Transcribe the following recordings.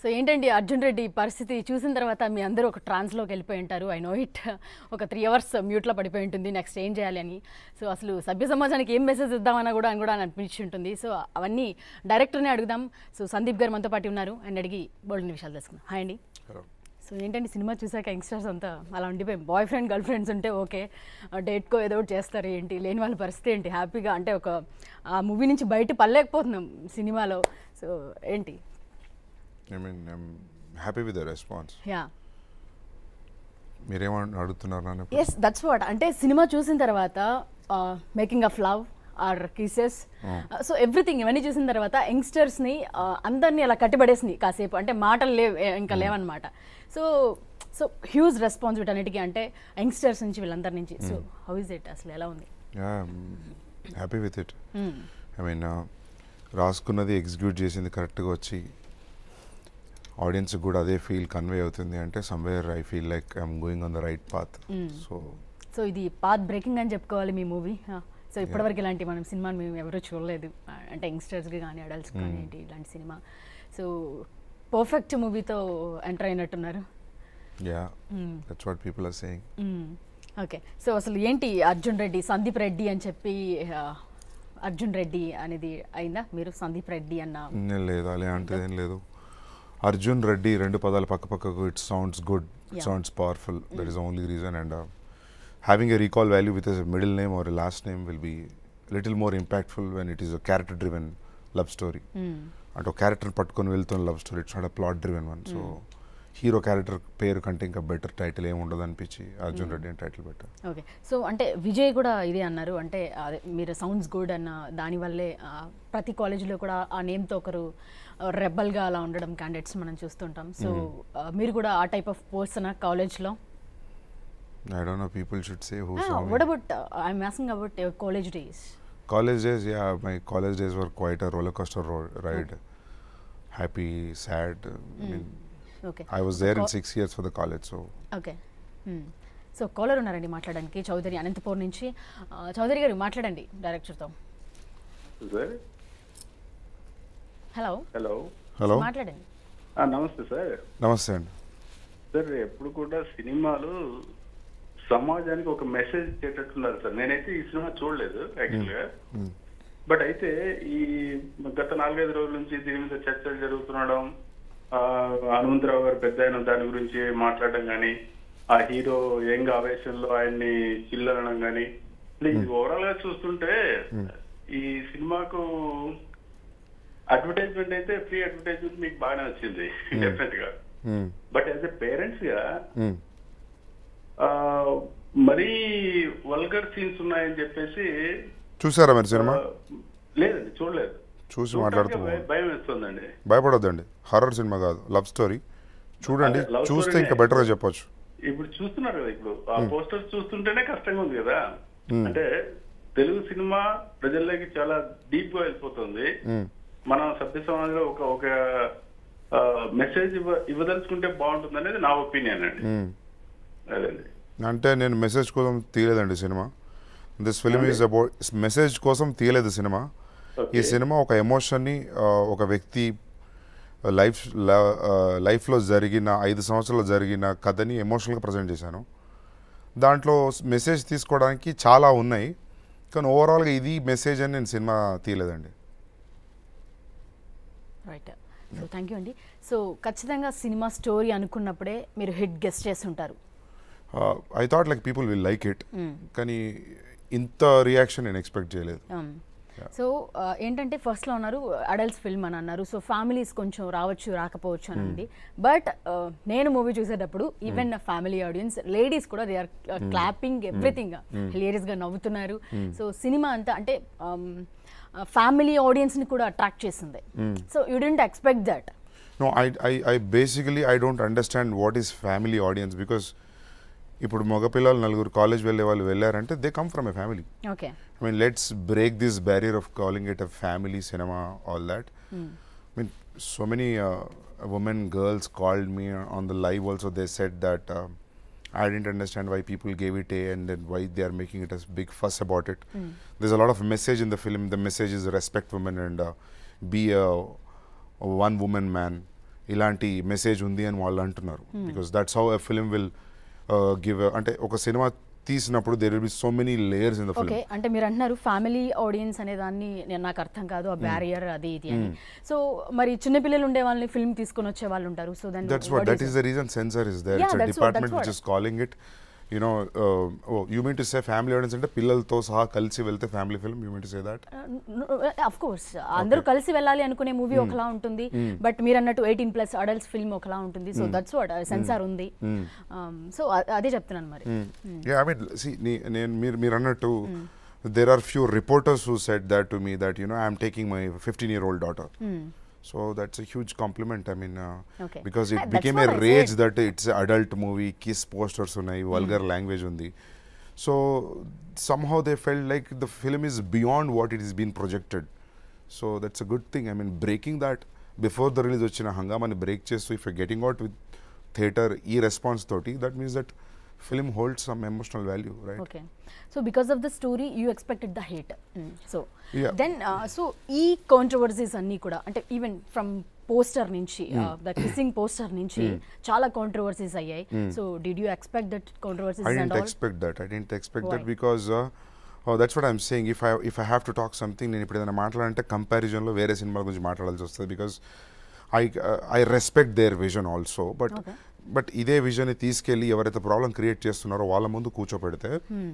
So ఏంటండి అర్జున్ రెడ్డి పరిస్థితి చూసిన తర్వాత మీ అందరూ ఒక ట్రాన్స్లోకి వెళ్ళిపోయి ఉంటారు ఐ నో ఇట్ ఒక త్రీ అవర్స్ మ్యూట్లో పడిపోయి ఉంటుంది నెక్స్ట్ ఏం చేయాలి అని సో అసలు సభ్య సమాజానికి ఏం మెసేజ్ ఇద్దామన్నా కూడా అని కూడా అనిపించి ఉంటుంది సో అవన్నీ డైరెక్టర్నే అడుగుదాం సో సందీప్ గారు మనతో పాటు ఉన్నారు అండ్ అడిగి బోల్డ్ విషయాలు తెలుసుకుందాం హాయ్ అండి సో ఏంటంటే సినిమా చూసాక యంగ్స్టర్స్ అంతా అలా ఉండిపోయి బాయ్ ఫ్రెండ్ గర్ల్ ఫ్రెండ్స్ ఉంటే ఓకే డేట్కో ఏదో ఒకటి చేస్తారు ఏంటి లేని వాళ్ళ పరిస్థితి ఏంటి హ్యాపీగా అంటే ఒక ఆ మూవీ నుంచి బయట పడలేకపోతున్నాం సినిమాలో సో ఏంటి I mean I'm happy with the response yeah మీరేమని అడుగుతున్నారు నన్ను ఎస్ దట్స్ వాట్ అంటే సినిమా చూసిన తర్వాత making of love or kisses so everything ఇవన్నీ చూసిన తర్వాత యంగ్స్టర్స్ని అందరినీ అలా కట్టిపడేసింది కాసేపు అంటే మాటలు లేవు ఏ- ఇంకా లేవన్నమాట సో సో హ్యూజ్ రెస్పాన్స్ వీటన్నిటికీ అంటే యంగ్స్టర్స్ నుంచి వీళ్ళందరి నుంచి సో హౌ ఇస్ ఇట్ అసలు ఎలా ఉంది happy with it I mean రాసుకున్నది ఎగ్జిక్యూట్ చేసింది కరెక్ట్గా వచ్చి ఆడియన్స్కి కూడా అదే ఫీల్ కన్వే అవుతుంది అంటే somewhere I feel like I'm going on the right path so so ఇది పాత్ బ్రేకింగ్ అని చెప్పుకోవాలి మీ మూవీ సో ఇప్పటివరకు ఇలాంటి మనం సినిమాని మేము ఎవరూ చూడలేదు ఆ, అంటే యంగ్స్టర్స్కి కానీ అడల్ట్స్కి కానీ ఏంటి ఇలాంటి సినిమా సో పర్ఫెక్ట్ మూవీతో ఎంటర్ అయినట్టున్నారు yeah that's what people are saying okay so అసలు ఏంటి అర్జున్ రెడ్డి సందీప్ రెడ్డి అని చెప్పి ఆ, అర్జున్ రెడ్డి అనేది అయిందా మీరు సందీప్ రెడ్డి అన్న లేదు అలాంటిది ఏం లేదు అర్జున్ రెడ్డి రెండు పదాలు పక్క పక్కకు it sounds good it Yeah. Sounds powerful that is only reason and having a recall value with a middle name or last name will be little more impactful when it is a character driven love story hmm. అంటే ఒక character పట్టుకొని వెళ్తున్న love story it's not a plot driven one so hero character పేరు కంటే ఇంకా better title ఏమి ఉండదు అనిపించి అర్జున్ రెడ్డి అని టైటిల్ పెట్టారు ఓకే సో అంటే విజయ్ కూడా ఇదే అన్నారు అంటే అదే మీరు సౌండ్స్ గుడ్ అన్న దానివల్లే ఆ, ప్రతి కాలేజీలో కూడా ఆ నేమ్తో ఒకరు రెబల్గా అలా ఉండడం క్యాండిడేట్స్ మనం చూస్తుంటాం సో ఆ, మీరు కూడా ఆ టైప్ ఆఫ్ పర్సన్ కాలేజ్లో I don't know people should say who would about I'm asking about college days College days, yeah, my college days were quite a roller coaster ro- ride. Happy, sad. I mean, okay I was there in Co- six years for the college, so okay so caller ఉన్నారండి మాట్లాడడానికి చౌదరి అనంతపూర్ నుంచి ఆ, చౌదరి గారు మాట్లాడండి డైరెక్టర్తో sir hello hello hello. మాట్లాడండి ఆ, నమస్తే sir నమస్తే అండి సార్ ఎప్పుడు కూడా సినిమాలు సమాజానికి ఒక మెసేజ్ ఇచ్చేటట్టున్నారు సార్ నేనైతే ఈ సినిమా చూడలేదు యాక్చువల్గా బట్ అయితే ఈ గత నాలుగైదు రోజుల నుంచి దీని మీద చర్చలు జరుగుతుండడం ఆ, హనుమంతరావు గారు పెద్ద ఆయన దాని గురించి మాట్లాడడం కానీ ఆ హీరో యంగ్ ఆవేశంలో ఆయన్ని చిల్లనడం కానీ ఇది ఓవరాల్ గా చూస్తుంటే ఈ సినిమాకు అడ్వర్టైజ్మెంట్ అయితే ఫ్రీ అడ్వర్టైజ్మెంట్ మీకు బాగానే వచ్చింది డెఫినెట్ గా Hmm. But as a parents గా Hmm. ఆ, మరీ వల్గర్ సీన్స్ ఉన్నాయని చెప్పేసి చూసారా మీరు సినిమా ఆ, లేదండి చూడలేదు చూసి చూడటానికి మాట్లాడుతూ భయ- భయం వేస్తుందండి భయపడొద్దండి హర్రర్ సినిమా కాదు లవ్ స్టోరీ చూడండి అదే, love చూస్తే story ఇంకా నే. బెటర్గా చెప్పొచ్చు ఇప్పుడు చూస్తున్నారు కదా ఇప్పుడు ఆ పోస్టర్స్ చూస్తుంటేనే కష్టంగా ఉంది కదా అంటే తెలుగు సినిమా ప్రజల్లోకి చాలా డీప్ గా వెళ్ళిపోతుంది Hmm. మన సభ్య సమాజంలో ఒక ఒక మెసేజ్ ఇవ్వ ఇవ్వదలుచుకుంటే బాగుంటుంది అనేది నా ఒపీనియన్ అండి Hmm. అదండి అంటే నేను మెసేజ్ కోసం తీయలేదండి cinema this film is about message కోసం తీయలేదు సినిమా ఈ ఓకే సినిమా ఒక ఎమోషన్ని ఆ, ఒక వ్యక్తి లైఫ్ లైఫ్లో జరిగిన ఐదు సంవత్సరాలు జరిగిన కథని ఎమోషనల్గా ప్రజెంట్ చేశాను దాంట్లో మెసేజ్ తీసుకోవడానికి చాలా ఉన్నాయి కానీ ఓవరాల్గా ఇది మెసేజ్ అని నేను సినిమా తీయలేదండి రైట్ సో థ్యాంక్ యూ అండి సో ఖచ్చితంగా సినిమా స్టోరీ అనుకున్నప్పుడే మీరు హిట్ గెస్ట్ చేస్తుంటారు I thought like people will like it కానీ ఇంత రియాక్షన్ నేను ఎక్స్పెక్ట్ చేయలేదు సో ఏంటంటే ఫస్ట్లో ఉన్నారు అడల్ట్స్ ఫిల్మ్ అని అన్నారు సో ఫ్యామిలీస్ కొంచెం రావచ్చు రాకపోవచ్చు అని ఉంది బట్ నేను మూవీ చూసేటప్పుడు ఈవెన్ ఫ్యామిలీ ఆడియన్స్ లేడీస్ కూడా దే ఆర్ క్లాపింగ్ ఎవ్రీథింగ్ గా నవ్వుతున్నారు సో సినిమా అంతా అంటే ఫ్యామిలీ ఆడియన్స్ని కూడా అట్రాక్ట్ చేసింది so you didn't expect that no I I I basically I don't understand what is family audience because ఇప్పుడు మగపిల్లలు నలుగురు కాలేజ్ వెళ్ళే వాళ్ళు వెళ్ళారంటే they come from a family okay I mean, let's break this barrier of calling it a family cinema, all that. I mean, so many uh, women, girls called me on the live also. They said that uh, I didn't understand why people gave it A and then why they are making it a big fuss about it. There's a lot of message in the film. The message is respect women and uh, be a, a one woman man. ఇలాంటి message ఉంది అని వాళ్ళు అంటున్నారు because that's how a film will give అంటే ఒక cinema తీసినప్పుడు there will be so many layers in the okay film అంటే మీరు అంటున్నారు ఫ్యామిలీ ఆడియన్స్ అనే దాన్ని నేను నాకు అర్థం కాదు ఆ బ్యారియర్ అది ఇది అని సో మరి చిన్నపిల్లలు ఉండే వాళ్ళని ఫిల్మ్ తీసుకొని వచ్చే వాళ్ళు ఉంటారు సో దాన్ని That's what. That is the reason censor is there. Yeah, it's a that's what- department that's which what. is calling it. You know, uh, oh, you mean to say family audience అంటే పిల్లలతో సహా కలిసి వెళ్తే family film you mean to say that of course కలిసి వెళ్ళాలి అనుకునే movie ఒకలా ఉంటుంది బట్ మీరు అన్నట్టు ఎయిటీన్ ప్లస్ అడల్ట్స్ ఫిల్మ్ ఒకలా ఉంటుంది సో దట్స్ వాట్ సెన్సార్ ఉంది సో అదే చెప్తున్నాను మరి యా ఐ మీన్ సి నేను మీరు మీరు అన్నట్టు there are few reporters who set that to me that you know I'm taking my fifteen year old daughter so that's a huge compliment I mean Okay. Because Ah, it that's became a what I rage said. That it's adult movie kiss posters ఉన్నాయి vulgar language ఉంది so somehow they felt like the film is beyond what it is being projected so that's a good thing i mean breaking that before the release వచ్చిన హంగామాని break చేస్తూ if getting out with theatre ఈ response తోటి that means that film hold some emotional value right okay so because of the story you expected the hate so Yeah. Then so ఈ controversies అన్నీ కూడా అంటే even from poster నుంచి the kissing poster నుంచి చాలా controversies అయ్యాయి so did you expect that I controversies didn't and all expect that. I didn't expect Why? that because uh, oh, that's what I'm saying. If I if I have to talk something, నేను ఇప్పుడు ఏదైనా మాట్లాడాలంటే కంపారిజన్లో వేరే సినిమాల గురించి మాట్లాడాల్సి వస్తుంది because I I respect their vision also but Okay. But ఇదే విజన్ తీసుకెళ్ళి ఎవరైతే ప్రాబ్లం క్రియేట్ చేస్తున్నారో వాళ్ళ ముందు కూర్చోపెడితే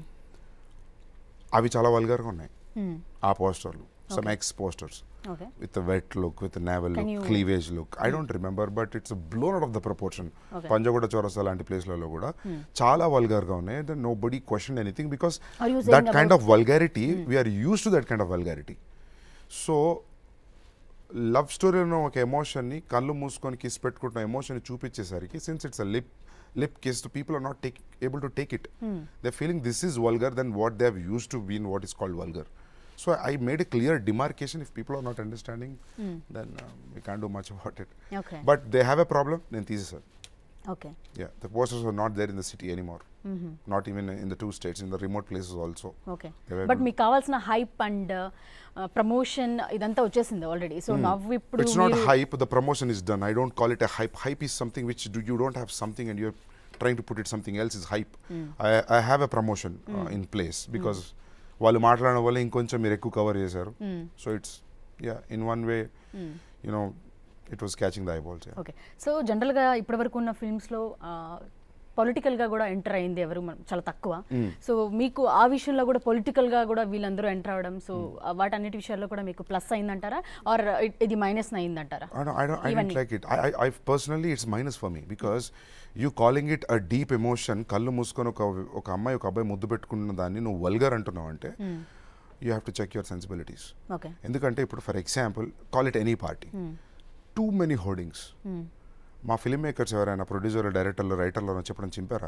అవి చాలా వల్గర్గా ఉన్నాయి ఆ పోస్టర్లు some Okay. X posters okay with a wet look, with a navel Can look, you- cleavage look. I don't remember, but it's a blown out of the proportion. Okay. Panjagutta చౌరస్తా లాంటి ప్లేస్లలో కూడా చాలా వల్గర్ గా ఉన్నాయి then nobody question anything because Are you saying that kind about- of vulgarity we are used to that kind of vulgarity so love స్టోరీలో ఒక ఎమోషన్ని కళ్ళు మూసుకొని కిస్ పెట్టుకుంటున్న ఎమోషన్ చూపించేసరికి since it's a lip lip kiss to people are not take able to take it they feeling this is vulgar then what they have use to been what is called vulgar so I made a clear demarcation if people are not understanding then we can do much about it okay but they have a problem నేను తీసేసాను okay Yeah, the posters were not there in the city anymore. Not even in the two states, in the remote places also. Okay They were but good. మీకు కావాల్సిన hype and promotion ఇదంతా వచ్చేసింది already so నవ్వు ఇప్పుడు it's not మీరు- hype, the promotion is done. I don't call it a hype. Hype is something which do, you don't have something and you're trying to put it something else is hype. I, I have a promotion uh, in place because వాళ్ళు మాట్లాడడం వల్ల ఇంకొంచెం మీరు ఎక్కువ cover చేశారు so it's yeah in one way you know it was catching the eyeballs okay so జనరల్గా ఇప్పటివరకు ఉన్న ఫిల్మ్స్లో పొలిటికల్గా కూడా ఎంటర్ అయింది ఎవరు మనం చాలా తక్కువ సో మీకు ఆ విషయంలో కూడా పొలిటికల్గా కూడా వీళ్ళందరూ ఎంటర్ అవ్వడం సో వాటన్నిటి విషయాల్లో కూడా మీకు ప్లస్ అయిందంటారా ఆర్ ఇది మైనస్ అయిందంటారా I don't, I don't, I Even didn't me. like it. I, I, I personally, it's minus for me because you calling it a deep emotion, కళ్ళు మూసుకొని ఒక ఒక అమ్మాయి ఒక అబ్బాయి ముద్దు పెట్టుకున్న దాన్ని నువ్వు వల్గర్ అంటున్నావు అంటే you have to check your sensibilities okay ఎందుకంటే ఇప్పుడు for example call it any party too many hoardings మా ఫిల్మ్ మేకర్స్ ఎవరైనా ప్రొడ్యూసర్ డైరెక్టర్లు రైటర్లు చెప్పడం చింపారా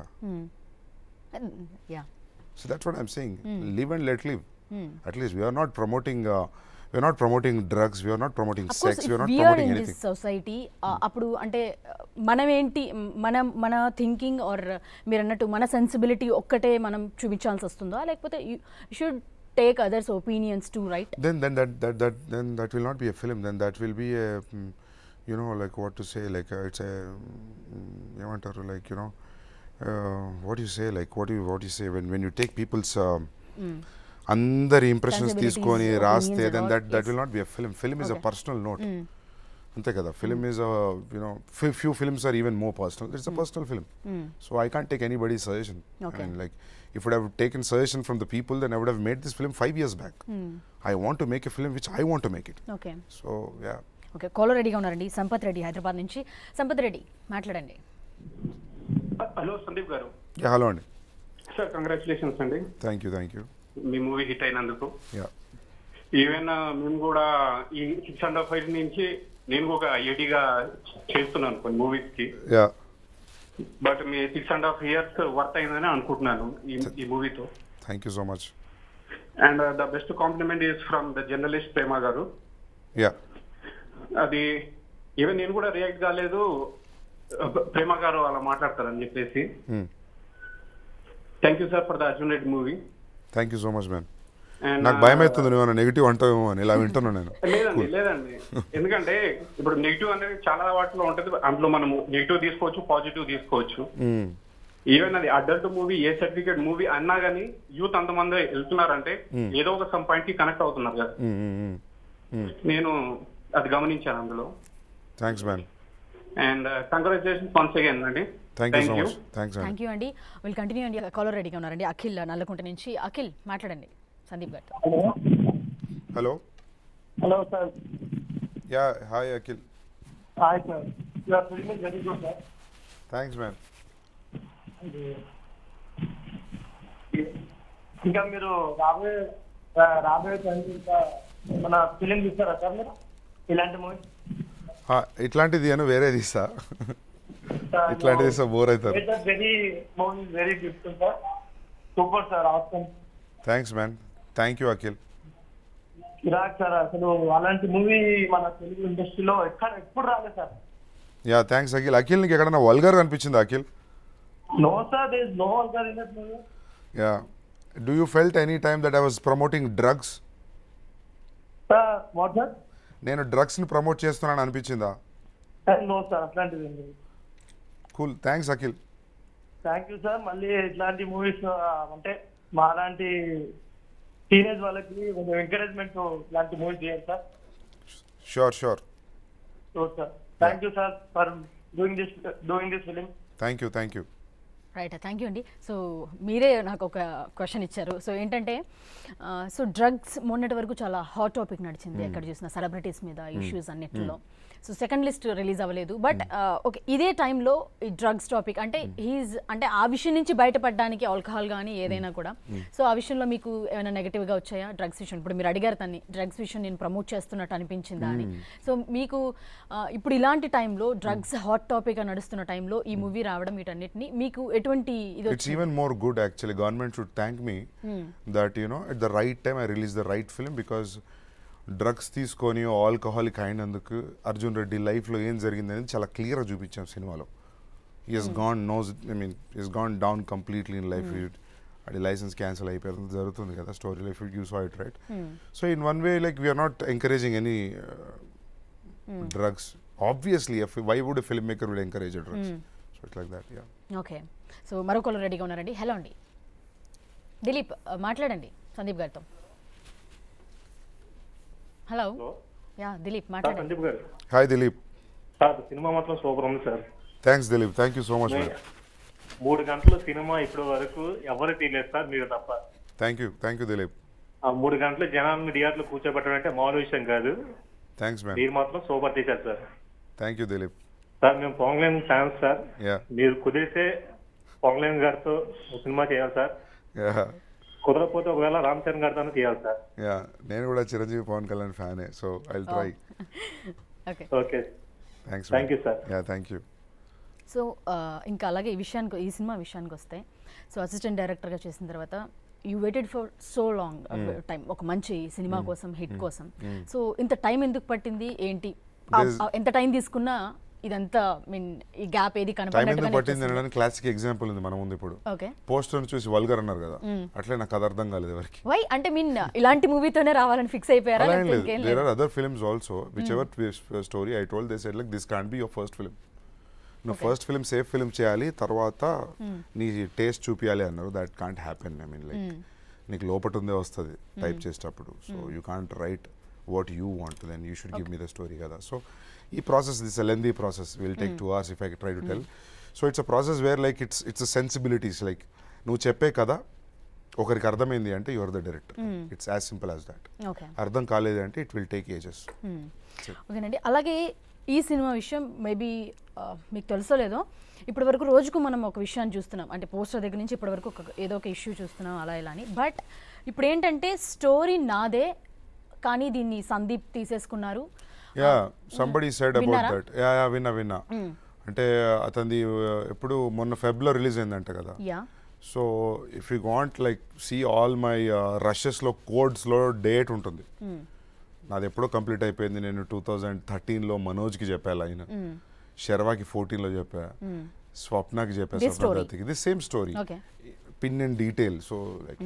yeah so that's what I'm saying live and let live at least we are not promoting we are not promoting drugs we are not promoting sex we are not we are promoting in anything this society అప్పుడు అంటే మనం ఏంటి మన మన థింకింగ్ ఆర్ మీరు అన్నట్టు మన sensibility ఒక్కటే మనం చూపించాల్సి వస్తుందా లేకపోతే should take others opinions to write then then that that that then that will not be a film then that will be a mm, you know like what to say like uh, it's a mm, ఏమంటారు like you know uh, what do you say like what do you what do you say when when you take people's um, అందరి impressions Sensibilities, తీసుకొని opinions రాస్తే and then all, that that yes. Will not be a film film is a Okay. Personal note అంతే కదా film is you know few films are even more personal it's a personal film so I can't take anybody suggestion Okay. And like if would have taken suggestion from the people then i would have made this film five years back i want to make a film which i want to make it okay so yeah okay caller రెడీగా ఉన్నారండి సంపత్ రెడ్డి హైదరాబాద్ నుంచి సంపత్ రెడ్డి మాట్లాడండి hello Sandeep గారు yeah hello అండి sir congratulations అండి thank you thank you మీ movie hit అయినందుకు yeah even మేము కూడా ఈ సిక్స్ అండ్ హాఫ్ ఫైవ్ నుంచి నేను ఒక ఐఐటిగా చేస్తున్నాను కొన్ని మూవీస్ కి yeah బట్ మీ six and half years worth అయిందని అనుకుంటున్నాను ఈ ఈ మూవీతో thank you so much and the best compliment is from the journalist Prema గారు yeah అది ఈవెన్ నేను కూడా రియాక్ట్ కాలేదు ప్రేమ గారు అలా మాట్లాడతారని చెప్పేసి Hmm. Thank you sir for the Arjun Reddy movie thank you so much man And, నాకు భయం అవుతుంది నువ్వు నెగిటివ్ అంటావేమో అని ఇలా వింటున్నాను నేను లేదండి లేదండి ఎందుకంటే ఇప్పుడు నెగిటివ్ అనేది చాలా వాటిలో ఉంటది అందులో మనం నెగిటివ్ తీసుకోవచ్చు పాజిటివ్ తీసుకోవచ్చు మ్మ్. ఈవెన్ అది adult movie A certificate movie అన్నా గానీ యూత్ అంతమంది వెళ్తున్నారంటే ఏదో ఒక సమ్ పాయింట్ కి కనెక్ట్ అవుతున్నారు కదా మ్మ్, మ్మ్, మ్మ్. మ్మ్. నేను అది గమనించాను అందులో thanks man and congratulation once again అండి thank you so much thanks man thank you అండి విల్ కంటిన్యూ అండి కాలర్ రెడీగా ఉన్నారండి అఖిల్ నల్లకుంట నుంచి అఖిల్ మాట్లాడండి సందీప్ గారితో hello hello hello sir yeah hi Akhil hi sir your film is very good sir thanks man ఇంకా మీరు రాబోయే రా- రాబోయే టైంలో ఇంకా మన ఫిలిం తీస్తారా సార్ మీరు ఇలాంటి మూవీ ఇట్లాంటిది అని వేరే తీస్తా ఇట్లాంటిది తీస్తా బోర్ అవుతారు very movie very beautiful sir super sir option thanks man thank you Akhil ఇరాక్ సార్ అసలు అలాంటి మూవీ మన తెలుగు ఇండస్ట్రీలో ఎక్కడ ఎప్పుడు రాలేదు sir yeah thanks Akhil Akhil నీకు ఎక్కడన్నా వల్గర్ అనిపించింది Akhil no sir they is no vulgar in that movie yeah do you felt any time that I was promoting drugs sir what sir నేను డ్రగ్స్ని ప్రమోట్ చేస్తున్నాను అనిపించిందా నో సార్ అట్లాంటిది ఏం లేదు cool thanks Akhil thank you sir మళ్ళీ ఇట్లాంటి movies అంటే మాలాంటి టీనేజ్ వాళ్ళకి కొంచెం ఎంకరేజ్మెంట్ ఇలాంటి మూవీస్ చేయండి sir sure sure so sir thank you sir for doing this doing this film thank you thank you right thank you అండి సో మీరే నాకు ఒక క్వశ్చన్ ఇచ్చారు సో ఏంటంటే సో డ్రగ్స్ మొన్నటి వరకు చాలా హాట్ టాపిక్ నడిచింది ఎక్కడ చూసిన సెలబ్రిటీస్ మీద ఇష్యూస్ అన్నిటిలో సో సెకండ్ లిస్ట్ రిలీజ్ అవ్వలేదు బట్ ఓకే ఇదే టైంలో ఈ డ్రగ్స్ టాపిక్ అంటే హీజ్ అంటే ఆ విషయం నుంచి బయటపడడానికి ఆల్కహాల్ కానీ ఏదైనా కూడా సో ఆ విషయంలో మీకు ఏమైనా నెగటివ్గా వచ్చాయా డ్రగ్స్ విషయం ఇప్పుడు మీరు అడిగారు తన్ని డ్రగ్స్ విషయం నేను ప్రమోట్ చేస్తున్నట్టు అనిపించిందా అని సో మీకు ఆ, ఇప్పుడు ఇలాంటి టైంలో డ్రగ్స్ హాట్ టాపిక్గా నడుస్తున్న టైంలో ఈ మూవీ రావడం వీటన్నిటిని మీకు ఎటువంటి ఇది It's even more good actually. Government should thank me that you know at the right time I released the right film because drugs తీసుకొని ఆల్కహాలిక్ అయినందుకు అర్జున్ రెడ్డి లైఫ్లో ఏం జరిగింది అనేది చాలా క్లియర్గా చూపించాం సినిమాలో is gone nose I mean is gone down completely in life అది లైసెన్స్ క్యాన్సిల్ అయిపోయింది జరుగుతుంది కదా story life you saw it right so in one way like we are not encouraging any drugs obviously why would film maker will encourage drugs so it like that yeah okay so మరొకరు రెడీగా ఉన్నారండి hello అండి దిలీప్ ఆ, మాట్లాడండి సందీప్ గారితో hello yeah Dilip sir మాట్లాడండి సందీప్ గారు hi Dilip sir cinema మాత్రం సూపర్ ఉంది sir thanks Dilip thank you so much man మూడు గంటల సినిమా ఇప్పటి వరకు ఎవరు తీయలేదు సార్ మీరు తప్ప thank you thank you Dilip ఆ మూడు గంటలు జనాన్ని థియేటర్లో కూర్చోబెట్టడం అంటే మామూలు విషయం కాదు థ్యాంక్స్ మ్యాన్ మీరు మాత్రం సూపర్ తీశారు sir thank you Dilip sir మేము పొంగలేని ఫ్యాన్స్ సార్ యా మీరు కుదిరితే పొంగలేని గారితో ఒక సినిమా చేయాలి సార్ యా కుదరకపోతే ఒకవేళ రామ్ చరణ్ గారితో తీయాలి సార్ యా నేను కూడా చిరంజీవి పవన్ కళ్యాణ్ ఫ్యానే so I try okay okay thanks Thank you, sir. Yeah thank you so ఆ, ఇంకా అలాగే ఈ విషయానికి ఈ సినిమా విషయానికి వస్తే సో అసిస్టెంట్ డైరెక్టర్గా చేసిన తర్వాత you waited for so long time ఒక మంచి సినిమా కోసం హిట్ కోసం సో ఇంత టైం ఎందుకు పట్టింది ఏంటి ఆ- There's- ఆ ఎంత టైం తీసుకున్నా ఇదంతా మీన్ ఈ గ్యాప్ ఏది టైం ఎందుకు పట్టింది కనపడినట్టుగా అనడానికి క్లాసిక్ ఎగ్జాంపుల్ ఉంది మన ముందు ఇప్పుడు ఓకే పోస్టర్ చూసి వల్గర్ అన్నారు కదా అట్లే నాకు అది అర్థం కాలేదు ఎవరికి వై అంటే మీన్ ఇలాంటి మూవీతోనే రావాలని ఫిక్స్ అయిపోయారా అలా ఏం లేకపోతే లేదు ఇంకేం దేర్ లేదు or other films also whichever story I told they said like this can't be your first film నువ్వు ఫస్ట్ ఫిల్మ్ సేఫ్ ఫిల్మ్ చేయాలి తర్వాత నీ టేస్ట్ చూపించాలి అన్నారు that can't happen I mean like నీకు లోపట ఉందే వస్తుంది టైప్ చేసేటప్పుడు so you can't write what you want then you should give me the story కదా సో ఈ process this lengthy process will take two hours if I try to tell so it's a process where like it's it's sensibilities like నువ్వు చెప్పే కదా ఒకరికి అర్థమైంది అంటే your the director it's as simple as that okay అర్థం కాలేదు అంటే it will take ages ఓకేనండి అలాగే ఈ సినిమా విషయం మేబీ మీకు తెలుసో లేదో ఇప్పటి వరకు రోజుకు మనం ఒక విషయాన్ని చూస్తున్నాం అంటే పోస్టర్ దగ్గర నుంచి ఇప్పటి వరకు ఒక ఏదో ఒక ఇష్యూ చూస్తున్నాం అలా ఇలా అని బట్ ఇప్పుడు ఏంటంటే స్టోరీ నాదే కానీ దీన్ని సందీప్ తీసేసుకున్నారు యా సంబడి సైడ్ అబౌట్ విన్నారా? దట్ యా యా విన్నా విన్నా అంటే అతనిది uh, ఎప్పుడు మొన్న ఫెబ్లో రిలీజ్ అయిందంట కదా yeah so if you want like see all my రషెస్లో కోడ్స్లో డేట్ ఉంటుంది నాది ఎప్పుడో కంప్లీట్ అయిపోయింది నేను టూ థౌజండ్ థర్టీన్లో మనోజ్కి చెప్పా లైన్ శర్వాకి ఫోర్టీన్లో చెప్పా స్వప్నకి చెప్పా This story. స్వప్నకి ఇది same story Okay. Pin in detail so like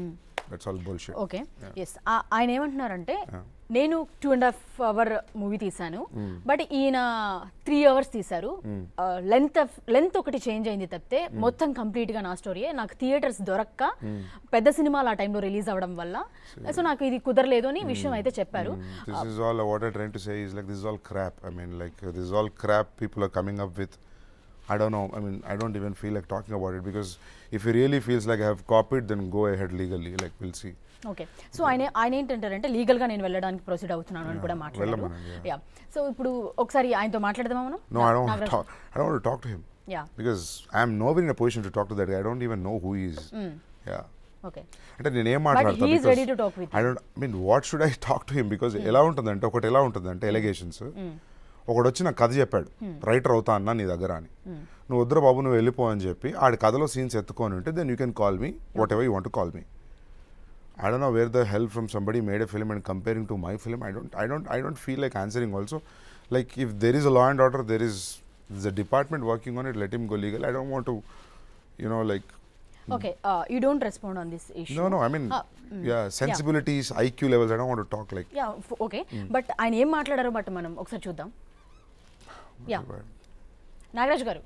that's all bullshit okay yes ఆయన ఏమంటున్నారంటే నేను two and half hour movie తీశాను బట్ ఈయన త్రీ అవర్స్ తీశారు లెంత్ లెంత్ ఒకటి చేంజ్ అయింది తప్పితే మొత్తం కంప్లీట్ గా నా స్టోరీయే నాకు థియేటర్స్ దొరక్క పెద్ద సినిమాలు ఆ టైంలో రిలీజ్ అవ్వడం వల్ల సో నాకు ఇది కుదరలేదు అని విషయం అయితే చెప్పారు this is all what I'm trying to say is like this is all crap. I mean, like uh, this is all crap people are coming up with. I don't know. I mean, I don't even feel like talking about it because if he really feels like I have copied, then go ahead legally. Like we'll see. Okay so ఆయన ఆయన ఏంటంటారంటే legal గా నేను వెళ్ళడానికి proceed అవుతున్నాను అని కూడా మాట్లాడారు వెళ్ళమనండి, yeah so ఇప్పుడు ఒకసారి ఆయనతో మాట్లాడదామా మనం No, I don't want to Nagaraj talk. I don't want to talk to him yeah because I'm nowhere in a position to talk to that guy. I don't even know who he is. Yeah. Okay అంటే నేను ఏం he మాట్లాడతా is ready to talk with I don't I mean what should I talk to him because ఎలా ఉంటుందంటే ఒకటి ఎలా ఉంటుందంటే allegations ఒకడు వచ్చి నాకు కథ చెప్పాడు రైటర్ అవుతా అన్నా నీ దగ్గర అని నువ్వు వద్దురా బాబు నువ్వు వెళ్ళిపో అని చెప్పి ఆడి కథలో సీన్స్ ఎత్తుకొని ఉంటే then you can call me whatever you want call me I don't know where the hell from somebody made a film and comparing to my film. I don't, I don't, I don't feel like answering. Also, like if there is a law and order, there is there's a department working on it. Let him go legal. I don't want to, you know, like okay you don't respond on this issue no, no. I mean, Ah, mm, yeah, sensibilities, IQ levels. I don't want to talk like. Yeah okay but ఆయన ఏం మాట్లాడారో but మనం ఒకసారి చూద్దాం yeah Nagaraj గారు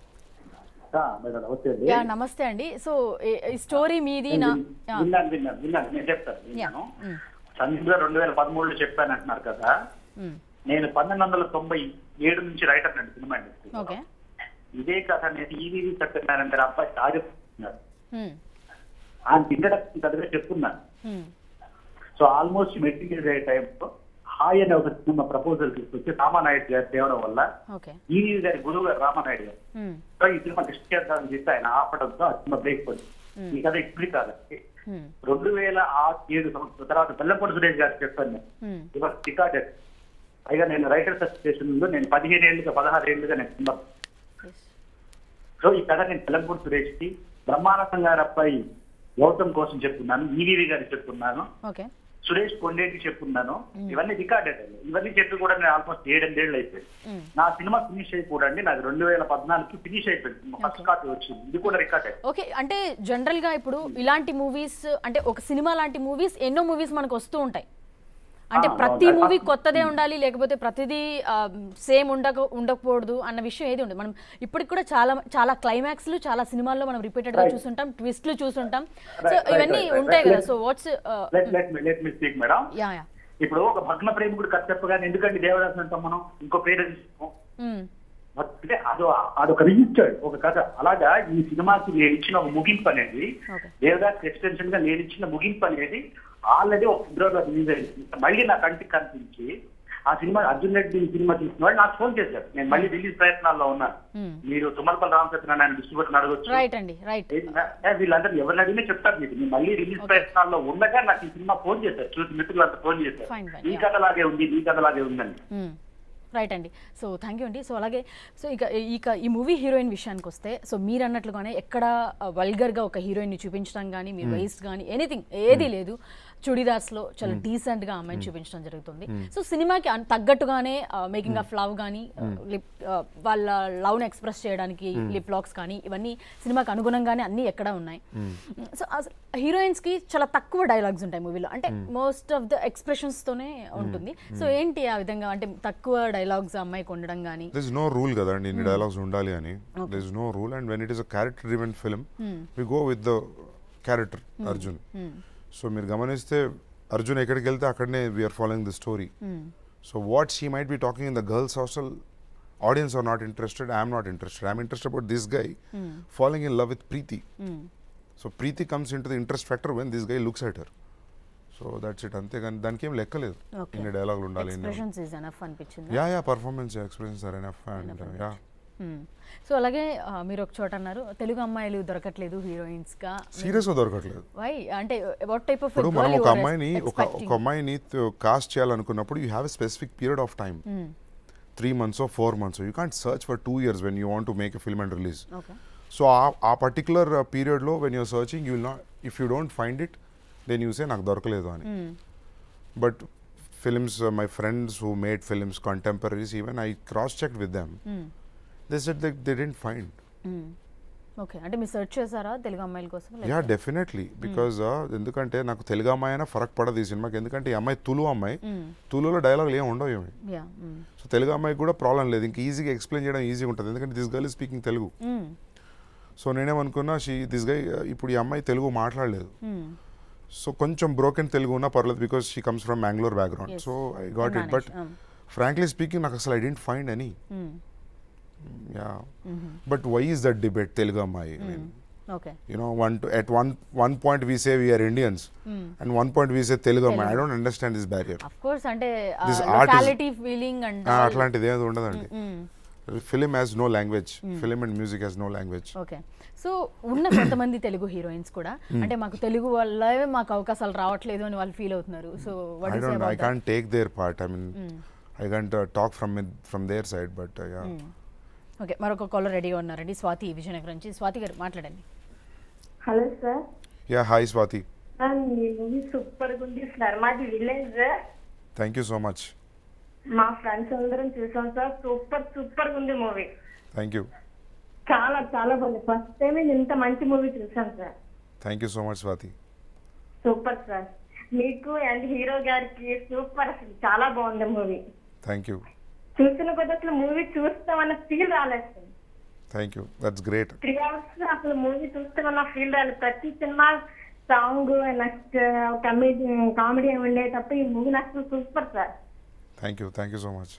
madam నమస్తే అండి yeah నమస్తే అండి సో ఈ స్టోరీ మీది నా యా, విన్నాను విన్నాను విన్నాను నేను చెప్తాను విన్నాను సందీప్ గారు రెండు వేల పదమూడులో చెప్పాను అంటున్నారు కదా మ్, నేను పంతొమ్మిది వందల తొంభై ఏడు నుంచి రైటర్ అండి సినిమా ఇండస్ట్రీ ఓకే ఇదే కథ నేను ఈవీవి సత్యనారాయణ గారు అబ్బాయి సాగిస్తున్నాను మ్, ఆయన ఇంట్రడక్షన్ కథగా చెప్తున్నాను మ్, సో ఆల్మోస్ట్ మెటీరియల్ అయ్యే టైంలో హాయ్ అనే ఒక సినిమా ప్రపోజల్ తీసుకొచ్చి రామానాయుడు గారు తేవడం వల్ల ఓకే ఈవీవి గారి గురువు గారు రామానాయుడు గారు మ్, సో ఈ సినిమా టెస్ట్ చేద్దామని చెప్పి ఆయన ఆపడంతో ఆ సినిమా బ్రేక్ పడింది ఈ కథ ఇప్పుడు కాదండి మ్, రెండు వేల ఆరు ఏడు సంవత్సరం తర్వాత బెల్లంపూడి సురేష్ గారు చెప్పాను నేను మ్, ఇవాళ రికార్డెడ్ పైగా నేను రైటర్స్ అసోసియేషన్ లో నేను పదిహేను ఏళ్ళుగా పదహారు ఏళ్ళుగా నేను సినిమా yes. సో ఈ కథ నేను బెల్లంపూడి సురేష్ కి బ్రహ్మానందం గారి అబ్బాయి గౌతమ్ కోసం చెప్తున్నాను ఈవీవి గారికి చెప్తున్నాను ఓకే సురేష్ కొండేటి చెప్పున్నాను ఇవన్నీ రికార్డెడ్ అండి ఇవన్నీ చెప్పి కూడా నేను ఆల్మోస్ట్ ఏడెనిమిదేళ్ళు అయిపోయింది మ్. నా సినిమా ఫినిష్ అయిపోడండి నాకు రెండు వేల పద్నాలుగుకి ఫినిష్ అయిపోయింది ఫస్ట్ కాపీ వచ్చింది ఇది కూడా రికార్డెడ్ ఓకే అంటే జనరల్ గా ఇప్పుడు ఇలాంటి మూవీస్ అంటే ఒక సినిమా లాంటి మూవీస్ ఎన్నో మూవీస్ మనకు వస్తూ ఉంటాయి అంటే ఆ, ప్రతి అవును. మూవీ కొత్తదే ఉండాలి లేకపోతే ప్రతిదీ సేమ్ ఉండక ఉండకూడదు అన్న విషయం ఏది ఉండదు మనం ఇప్పటికి కూడా చాలా చాలా క్లైమాక్స్లు చాలా సినిమాల్లో మనం రిపీటెడ్ గా Right. చూస్తుంటాం ట్విస్ట్లు చూస్తుంటాం సో Right, right, ఇవన్నీ right, right. ఉంటాయి కదా Let- so what's let let me let me speak madam yeah yeah ఇప్పుడు ఒక భగ్న ప్రేమికుడు కథ చెప్పగానే ఎందుకంటే దేవదాస్ అంటాం మనం ఇంకో పేరు తీసుకోం. అంటే అదో అదొక రిజిస్టర్డ్ ఒక కథ అలాగా ఈ సినిమాకి నేను ఇచ్చిన ఒక ముగింపు అనేది ఓకే దేవదాస్ ఎక్స్టెన్షన్ గా నేను ఇచ్చిన ముగింపు అనేది ఆల్రెడీ ఒక ఫిబ్రవరిలో రిలీజ్ అయింది మళ్ళీ నా కంటికి కనిపించి ఆ సినిమా అర్జున్ రెడ్డి సినిమా చూసిన వాళ్ళు నాకు ఫోన్ చేశారు నేను మళ్ళీ రిలీజ్ ప్రయత్నాల్లో ఉన్నాను Hmm. మీరు తుమ్మలపల్లి రామచంద్రన్ డిస్ట్రిబ్యూటర్ అడగొచ్చు రైట్ అండి రైట్ ఏ, వీళ్ళందరూ ఎవరిని అడిగినా చెప్తారు మీకు నేను మళ్ళీ రిలీజ్ ప్రయత్నాల్లో ఉండగా నాకు ఈ సినిమా ఫోన్ చేశారు చూసి మిత్రులంతా ఫోన్ చేశారు Fine, fine, ఈ yeah. కథ లాగే ఉంది ఈ కథ లాగే ఉందని రైట్ అండి సో థ్యాంక్ యూ అండి సో అలాగే సో ఇక ఇక ఈ మూవీ హీరోయిన్ విషయానికి వస్తే సో మీరు అన్నట్లుగానే ఎక్కడ వల్గర్గా ఒక హీరోయిన్ని చూపించడం కానీ మీ వేస్ట్ కానీ ఎనీథింగ్ ఏది లేదు చుడిదార్స్లో చాలా డీసెంట్గా అమ్మాయిని చూపించడం జరుగుతుంది సో సినిమాకి అన్- తగ్గట్టుగానే మేకింగ్ ఆఫ్ లవ్ కానీ లిప్ వాళ్ళ లవ్ని ఎక్స్ప్రెస్ చేయడానికి లిప్ లాక్స్ కానీ ఇవన్నీ సినిమాకి అనుగుణంగానే అన్నీ ఎక్కడ ఉన్నాయి సో హీరోయిన్స్కి చాలా తక్కువ డైలాగ్స్ ఉంటాయి మూవీలో అంటే మోస్ట్ ఆఫ్ ద ఎక్స్ప్రెషన్స్తోనే ఉంటుంది సో ఏంటి ఆ విధంగా అంటే తక్కువ డైలాగ్స్ అమ్మాయికి ఉండడం కానీ There's no rule కదండి ఇన్ని డైలాగ్స్ ఉండాలి అని there's no rule and when it is a character driven film we go with the character Arjun so మీరు గమనిస్తే అర్జున్ ఎక్కడికి వెళ్తే అక్కడనే we are following the story so what she might be talking in the girls hostel audience are not interested I'm not interested I'm interested about this guy following in love with Preethi so Preethi comes in to the interest factor when this guy looks at her so that's it అంతేగాని దానికి ఏం లెక్కలేదు Okay. ఇన్ని డైలాగులు ఉండాలి ఇన్ని expressions is enough అనిపించింది yeah yeah performance experience are enough and yeah so అలాగే ఆ, మీరు ఒక చోట అన్నారు తెలుగు అమ్మాయిలు దొరకట్లేదు హీరోయిన్స్ గా సీరియస్ గా దొరకట్లేదు వై అంటే వాట్ టైప్ ఆఫ్ ఇప్పుడు మనం ఒక అమ్మాయిని ఒక ఒక అమ్మాయిని కాస్ట్ చేయాలనుకున్నప్పుడు you have a specific period of time three months four months you can't search for two years when you want to make a film and release okay so ah ah particular పీరియడ్లో when you're searching you not if you don't find it then you say నాకు దొరకలేదు అని but films my friends who made films contemporaries even I cross check with them they set they they didn't find okay అంటే మీరు search చేశారా తెలుగు అమ్మాయిల కోసం yeah definitely because ఎందుకంటే నాకు తెలుగు అమ్మాయి అయినా ఫరక్ పడదు ఈ సినిమాకి ఎందుకంటే ఈ అమ్మాయి తులు అమ్మాయి తులులో డైలాగులు ఏమి ఉండవు ఏమి యా సో తెలుగు అమ్మాయికి కూడా ప్రాబ్లం లేదు ఇంక ఈజీగా ఎక్స్ప్లెయిన్ చేయడం ఈజీగా ఉంటుంది ఎందుకంటే this girl speaking Telugu so నేనేమనుకున్నా షీ దిస్ గై ఇప్పుడు ఈ అమ్మాయి తెలుగు మాట్లాడలేదు సో కొంచెం బ్రోకెన్ తెలుగు ఉన్నా పర్లేదు because she comes from Mangalore background Yes. So I got it but manage, um. Frankly speaking నాకు అసలు I didn't find any yeah but why is that debate Telugu అమ్మాయి okay you know one to, at one one point we say we are indians and one point we say telugu Amma. i don't understand this barrier of course అంటే This art is- locality feeling and Ah, అట్లాంటిది ఏది ఉండదండి film has no language film and music has no language okay so ఉన్న కొంతమంది Telugu heroines కూడా అంటే మాకు తెలుగు వల్లే మాకు అవకాశాలు రావట్లేదు అని వాళ్ళు ఫీల్ అవుతున్నారు so i don't i can't take their part i mean i can't uh, talk from it from their side but uh, yeah okay మరొక కాలర్ రెడీగా ఉన్నారండి స్వాతి విజయనగరం నుంచి స్వాతి గారు మాట్లాడండి hello sir yeah hi swati sir మీ movie super గా ఉంది sir మాది village thank you so much మా ఫ్రెండ్స్ అందరం చూసాం సార్ సూపర్ సూపర్ గా ఉంది మూవీ thank you చాలా చాలా బాగుంది ఫస్ట్ టైం నేను ఇంత మంచి మూవీ చూసాను sir thank you so much swati super sir మీకు అండ్ హీరో గారికి సూపర్ అసలు చాలా బాగుంది మూవీ thank you చూసిన కొద్ది అసలు మూవీ చూస్తామన్న ఫీల్ రాలేదు sir thank you that's great three hours అసలు మూవీ చూస్తామన్న ఫీల్ రాలేదు ప్రతి cinema song next comedy comedy ఉండే తప్ప ఈ మూవీ నాకు super sir thank you thank you so much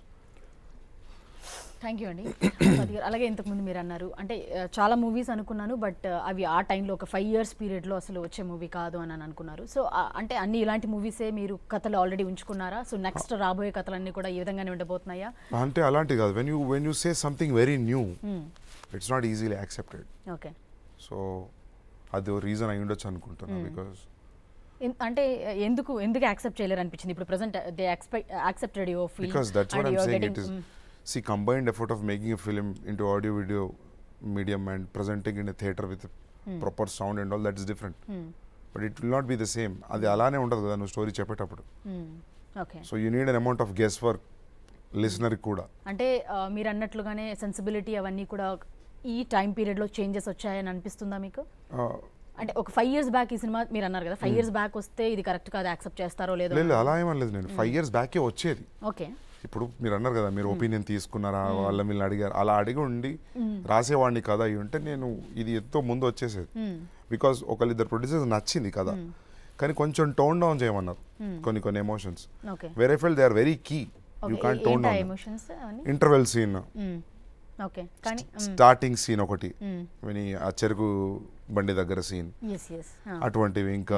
thank you అండి స్వాతి గారు అలాగే ఇంతకుముందు మీరు అన్నారు అంటే ఆ, చాలా మూవీస్ అనుకున్నాను బట్ అవి ఆ టైంలో ఒక ఫైవ్ ఇయర్స్ పీరియడ్లో అసలు వచ్చే మూవీ కాదు అని అని అనుకున్నారు సో అంటే అన్ని ఇలాంటి మూవీసే మీరు కథలు ఆల్రెడీ ఉంచుకున్నారా సో నెక్స్ట్ రాబోయే కథలన్నీ కూడా ఈ విధంగానే ఉండబోతున్నాయా అంటే అలాంటి కాదు when you when you say something very new it's not easily accepted okay so అది రీజన్ అయి ఉండొచ్చు అనుకుంటున్నా బికాస్ అంటే ఎందుకు ఎందుకు యాక్సెప్ట్ చేయలేరు అనిపించింది ఇప్పుడు present they expect accepted your film because that's what I'm saying. It is see combined effort of making a film into audio video medium and presenting in a theater with a proper sound and all that's different. But it will not be the same. అది అలానే ఉండదు కదా నువ్వు story చెప్పేటప్పుడు okay so you need an amount of guess work listener కూడా అంటే ఆ, మీరు అన్నట్లుగానే సెన్సిబిలిటీ అవన్నీ కూడా ఈ టైం పీరియడ్లో చేంజెస్ వచ్చాయని అనిపిస్తుందా మీకు Uh, అంటే ఒక ఫైవ్ ఇయర్స్ బ్యాక్ ఈ సినిమా మీరు అన్నారు కదా ఫైవ్ ఇయర్స్ బ్యాక్ వస్తే ఇది కరెక్ట్ కాదు యాక్సెప్ట్ చేస్తారో లేదో లేదు అలా ఏమనలేదు నేను ఫైవ్ ఇయర్స్ బ్యాకే వచ్చేది ఓకే ఇప్పుడు మీరు అన్నారు కదా మీరు ఒపీనియన్ తీసుకున్నారా వాళ్ళ వీళ్ళని అడిగారు అలా అడిగి ఉండి రాసేవాడిని కదా అయి ఉంటే నేను ఇది ఎంతో ముందు వచ్చేసేది బికాస్ ఒకళ్ళిద్దరు ప్రొడ్యూసర్స్ నచ్చింది కదా కానీ కొంచెం టోన్ డౌన్ చేయమన్నారు కొన్ని కొన్ని ఎమోషన్స్ ఓకే వేరే fell they are very key you can tone down emotions అవన్నీ ఇంటర్వెల్ సీన్ ఓకే కానీ స్టార్టింగ్ సీన్ ఒకటి విని ఆ చెరుకు బండి దగ్గర సీన్ ఎస్ ఎస్ అటువంటివి ఇంకా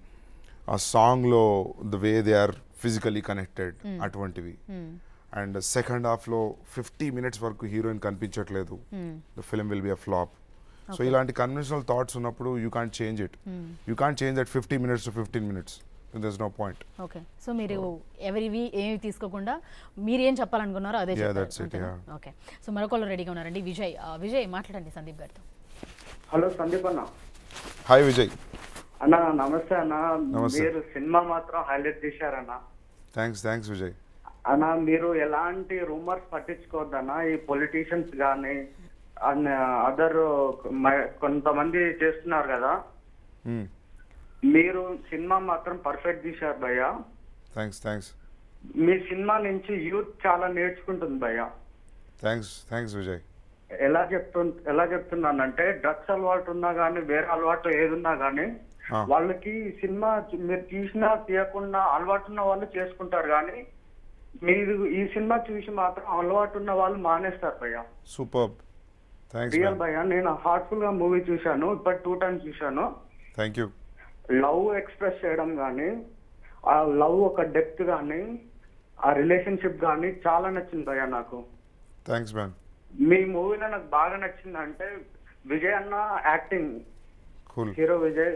ఆ సాంగ్లో the way they are physically connected అటువంటివి అండ్ సెకండ్ హాఫ్లో ఫిఫ్టీ మినిట్స్ వరకు హీరోయిన్ కనిపించట్లేదు the film will be a flop so ఇలాంటి కన్వెన్షనల్ థాట్స్ ఉన్నప్పుడు you can't change it you can't change that fifty minutes to fifteen minutes thus no point okay so మీరు ఎవరివి ఏమి తీసుకోకుండా మీరు ఏం చెప్పాలనుకున్నారో అదే Yeah, చెప్తారు that's it, అంతేనా? yeah. ఓకే సో మరొకళ్ళు రెడీగా ఉన్నారండి విజయ్ ఆ, విజయ్ మాట్లాడండి సందీప్ గారితో హలో సందీప్ అన్న హాయ్ విజయ్ అన్న నమస్తే అన్న నమస్తే. మీరు సినిమా మాత్రం హైలైట్ చేశారన్న థ్యాంక్స్ థ్యాంక్స్ విజయ్ అన్న మీరు ఎలాంటి రూమర్స్ పట్టించుకోవద్దన్న ఈ పొలిటీషియన్స్ కానీ అదర్ కొంతమంది చేస్తున్నారు కదా మీరు సినిమా మాత్రం పర్ఫెక్ట్ తీశారు భయ్య థ్యాంక్స్ థ్యాంక్స్ మీ సినిమా నుంచి యూత్ చాలా నేర్చుకుంటుంది భయ్య థ్యాంక్స్ థ్యాంక్స్ విజయ్ ఎలా చెప్తు ఎలా చెప్తున్నానంటే డ్రగ్స్ అలవాటు ఉన్నా గానీ వేరే అలవాటు ఏదున్నా గానీ ఆ. వాళ్ళకి ఈ సినిమా చూ- మీరు తీసినా తీయకుండా అలవాటు ఉన్న వాళ్ళు చేసుకుంటారు కానీ మీరు ఈ సినిమా చూసి మాత్రం అలవాటు ఉన్న వాళ్ళు మానేస్తారు భయ్య సూపర్ థ్యాంక్స్ రియల్ భయ్య నేను హార్ట్ఫుల్ గా మూవీ చూశాను బట్ టూ టైమ్స్ చూశాను థ్యాంక్ యూ లవ్ ఎక్స్ప్రెస్ చేయడం కానీ ఆ లవ్ ఒక డెప్త్ కానీ ఆ రిలేషన్షిప్ కానీ చాలా నచ్చింది భయ్య నాకు థ్యాంక్స్ మ్యాన్ మీ మూవీలో నాకు బాగా నచ్చింది అంటే విజయ్ అన్న acting cool hero Vijay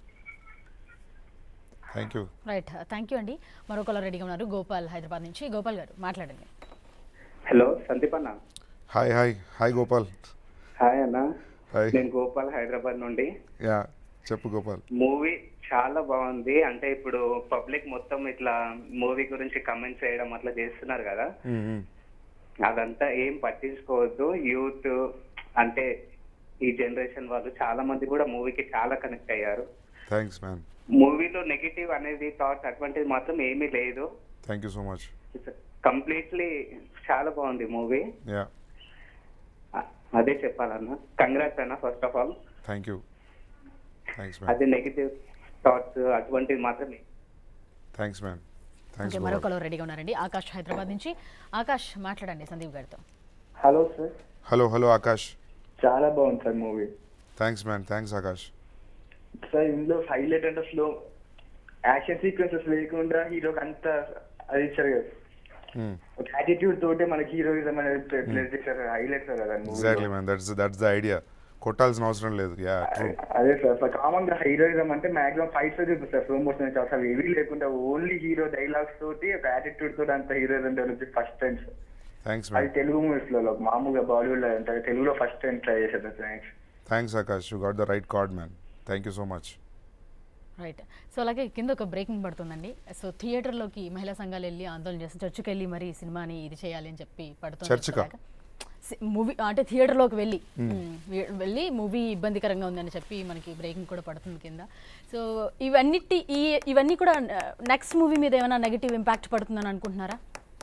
thank you right thank you అండి మరొకళ్ళు రెడీగా ఉన్నారు గోపాల్ హైదరాబాద్ నుంచి గోపాల్ గారు మాట్లాడండి హలో సందీప్ అన్న hi hi hi Gopal hi అన్న హాయ్ నేను గోపాల్ హైదరాబాద్ నుండి యా చెప్పు గోపాల్ మూవీ చాలా బాగుంది అంటే ఇప్పుడు పబ్లిక్ మొత్తం ఇట్లా మూవీ గురించి కమెంట్స్ చేయడం అట్లా చేస్తున్నారు కదా అదంతా ఏం పట్టించుకోవద్దు యూత్ అంటే ఈ జనరేషన్ వాళ్ళు చాలా మంది కూడా మూవీకి చాలా కనెక్ట్ అయ్యారు థ్యాంక్స్ మ్యాన్ మూవీలో నెగిటివ్ అనేది థాట్స్ అటువంటిది మాత్రం ఏమీ లేదు thank you so much completely చాలా బాగుంది మూవీ యా అదే చెప్పాలన్న కంగ్రాట్స్ అన్న first of all thank you thanks man అదే నెగిటివ్ థాట్స్ అటువంటివి మాత్రమే థ్యాంక్స్ మ్యాన్ థ్యాంక్స్ ఓకే మరో కలర్ రెడీగా ఉన్నారండి ఆకాష్ హైదరాబాద్ నుంచి ఆకాష్ మాట్లాడండి సందీప్ గారితో hello sir hello hello Akash చాలా బాగుంది sir movie thanks man thanks Akash sir ఇందులో హైలైట్ అంటే స్లో యాక్షన్ సీక్వెన్సెస్ లేకుండా హీరోకి అంత అది ఇచ్చారు కదా Hmm. ఒక యాటిట్యూడ్ తోటే మనకి హీరోయిజం అనేది ప్లే చేశారు హైలైట్ సార్ అదే exactly man that's that's the idea కొట్టాల్సిన అవసరం లేదు యా ట్రూ అదే సార్ అసలు కామన్ గా హీరోయిజం అంటే మాక్సిమం ఫైట్స్ చూపిస్తారు స్లో మోషన్ నుంచి అసలు ఏవీ లేకుండా ఓన్లీ హీరో డైలాగ్స్ తోటి ఒక యాటిట్యూడ్ తోటి అంత heroism develop first time sir thanks అది మ్యాన్ తెలుగు మూవీస్ లో మామూలుగా బాలీవుడ్ లో అంటే తెలుగులో ఫస్ట్ టైం ట్రై చేశారు thanks thanks Akash you got the right card man thank you so much right so అలాగే కింద ఒక బ్రేకింగ్ పడుతుందండి సో థియేటర్లోకి మహిళా సంఘాలు వెళ్ళి ఆందోళన చేసి చర్చికి వెళ్ళి మరి ఈ సినిమాని ఇది చేయాలి అని చెప్పి పడుతుంది చర్చికా? మూవీ అంటే థియేటర్లోకి వెళ్ళి మ్, వె- వెళ్ళి మూవీ ఇబ్బందికరంగా ఉందని చెప్పి మనకి బ్రేకింగ్ కూడా పడుతుంది కింద సో ఇవన్నిటి ఈ ఇవన్నీ కూడా నెక్స్ట్ మూవీ మీద ఏమైనా నెగిటివ్ ఇంపాక్ట్ పడుతుందని అనుకుంటున్నారా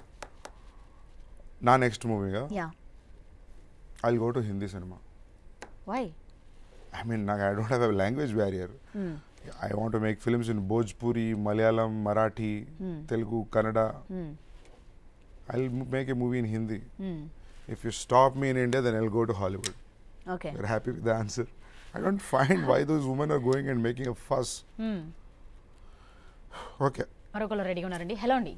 నా నెక్స్ట్ మూవీగా yeah I go to Hindi cinema why I mean నాకు I don't have a language barrier I want to make films in Bhojpuri Malayalam Marathi Telugu Kannada I make a movie in Hindi if you stop me in India then I'll go to Hollywood okay you're happy with the answer. I don't find why those women are going and making a fuss. Okay. మరొకరు రెడీగా ఉన్నారండి hello అండి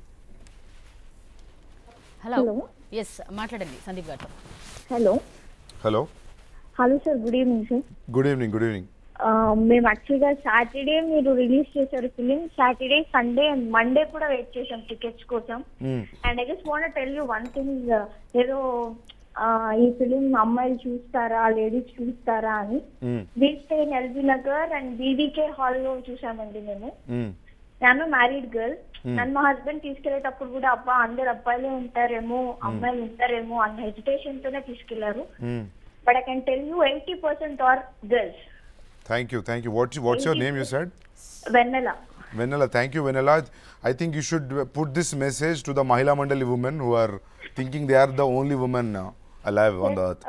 hello Hello. Yes మాట్లాడండి సందీప్ గారితో hello Hello. Hello sir good evening sir Good evening. Good evening. మేము యాక్చువల్గా Saturday మీరు release చేశారు film Saturday Sunday and Monday కూడా వెయిట్ చేసాం టికెట్స్ కోసం Mm. And I just want tell you one thing ఏదో ఆ, ఈ ఫిలిం అమ్మాయిలు చూస్తారా లేడీస్ చూస్తారా అని Mm. We stay in LB Nagar and BDK హాల్లో చూసామండి మేము Mm. నేను మ్యారీడ్ గర్ల్ నన్ను మా హస్బెండ్ తీసుకెళ్లేటప్పుడు కూడా అబ్బా అందరు అబ్బాయిలే ఉంటారేమో అమ్మాయిలు ఉంటారేమో అన్న హెజిటేషన్ తోనే తీసుకెళ్లారు Mm. But I can tell you eighty percent are girls Thank you. Thank you. What's, what's your name, you said? Vennela Vanilla. Thank you, Vanilla. I think you should uh, put this message to the Mahila Mandali women who are thinking they are the only woman uh, alive on the earth.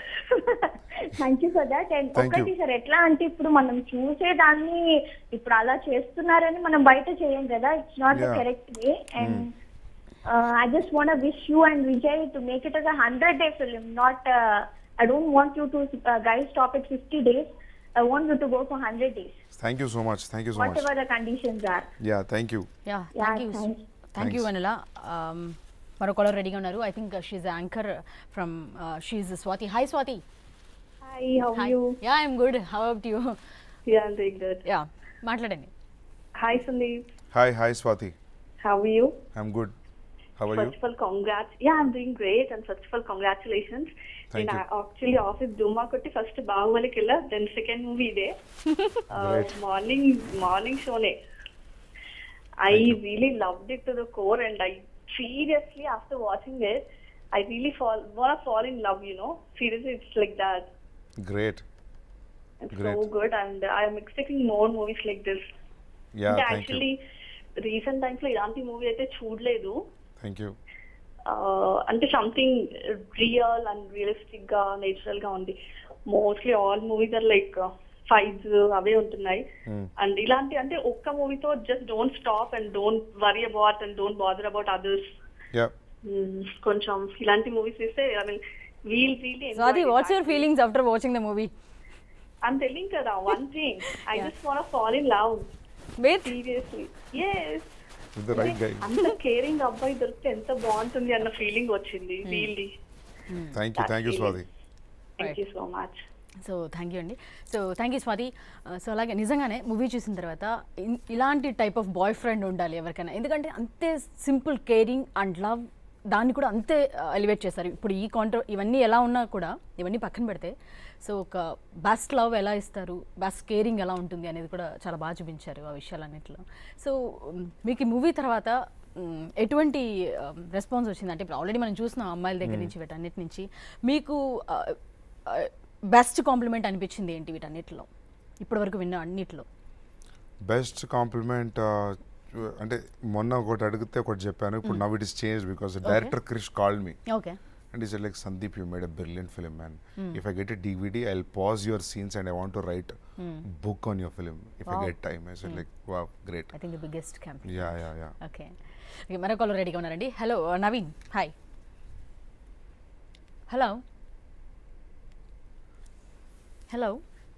Thank you for that and Thank you. ఒకటి sir ఎట్లా అంటే ఇప్పుడు మనం చూసేదాన్ని ఇప్పుడు అలా చేస్తున్నారని మనం బయట చేయం కదా it's not the Yeah. Correct way and I just want wish you and Vijay to make it as a hundred day film not I don't want you to guide stop it fifty days I want you to go for hundred days Thank you so much. Thank you so what much. Ever the conditions are Yeah, thank you. Yeah Yeah, thank you thanks. Thank you Thanks. Vanilla మరొకరు రెడీగా ఉన్నారు I think she anchor from she Swati hi Swati Hi, how are hi you? Yeah I'm good how about you Yeah, I'm doing good. Yeah మాట్లాడండి Hi, Sandeep. Hi, hi, Swati. How are you? I'm good. How are first you? of all, congrats. Yeah, I'm doing great. And first of all, congratulations. Thank నేను you. actually office ధూమా కొట్టి first బాహుబలికి వెళ్ళా then second movie ఇదే Great. Morning morning షోనే I Thank you. Really loved it to the core and I seriously after watching it I really fall want fall in love you know seriously it's like that Great. It's Great. so good and I'm expecting more movies like this. Yeah, అంటే thank actually you. Recent times లో ఇలాంటి movie అయితే చూడలేదు Thank you. Uh, అంటే something real and realistic గా natural గా ఉంది mostly all movies are like fights అవే ఉంటున్నాయి Hmm. అండ్ ఇలాంటి అంటే ఒక్క మూవీతో just don't stop and don't worry about and don't bother about others Yeah. కొంచెం ఇలాంటి మూవీస్ చూస్తే I mean we'll really Swati what's your feelings after watching the movie I'm telling కదా one thing. I Yeah. just want to fall in love. With Seriously. Yes. With the right guy. అంత caring అబ్బాయి దొరికితే ఎంత బాగుంటుంది అన్న feeling వచ్చింది really Thank you. Thank you, Swati. Thank you so much so thank you అండి so thank you Swati so అలాగే నిజంగానే మూవీ చూసిన తర్వాత ఇన్- ఇలాంటి టైప్ ఆఫ్ బాయ్ ఫ్రెండ్ ఉండాలి ఎవరికైనా ఎందుకంటే అంతే సింపుల్ కేరింగ్ అండ్ లవ్ దాన్ని కూడా అంతే ఎలివేట్ చేస్తారు ఇప్పుడు ఈ కాంట్రో ఇవన్నీ ఎలా ఉన్నా కూడా ఇవన్నీ పక్కన పెడితే సో ఒక బెస్ట్ లవ్ ఎలా ఇస్తారు బెస్ట్ కేరింగ్ ఎలా ఉంటుంది అనేది కూడా చాలా బాగా చూపించారు ఆ విషయాలన్నింటిలో సో మ్, మీకు ఈ మూవీ తర్వాత మ్, ఎటువంటి రెస్పాన్స్ వచ్చింది అంటే ఇప్పుడు ఆల్రెడీ మనం చూస్తున్నాం అమ్మాయిల దగ్గర నుంచి వీటన్నిటి నుంచి మీకు ఆ, ఆ, బెస్ట్ కాంప్లిమెంట్ అనిపించింది ఏంటి వీటన్నిటిలో ఇప్పటివరకు విన్న అన్నిటిలో బెస్ట్ కాంప్లిమెంట్ అంటే మొన్న ఒకటి అడిగితే ఒకటి చెప్పాను ఇప్పుడు now it is change because director Krish called me okay And he said, like, Sandeep, you made a brilliant film, man. If I get a DVD, I'll pause your scenes and I want to write book on your film if Wow. I get time. I said, like, wow, great. I think the biggest camp Yeah, yeah, yeah. Okay okay మరో caller రెడీగా ఉన్నారండి hello Naveen hi hello hello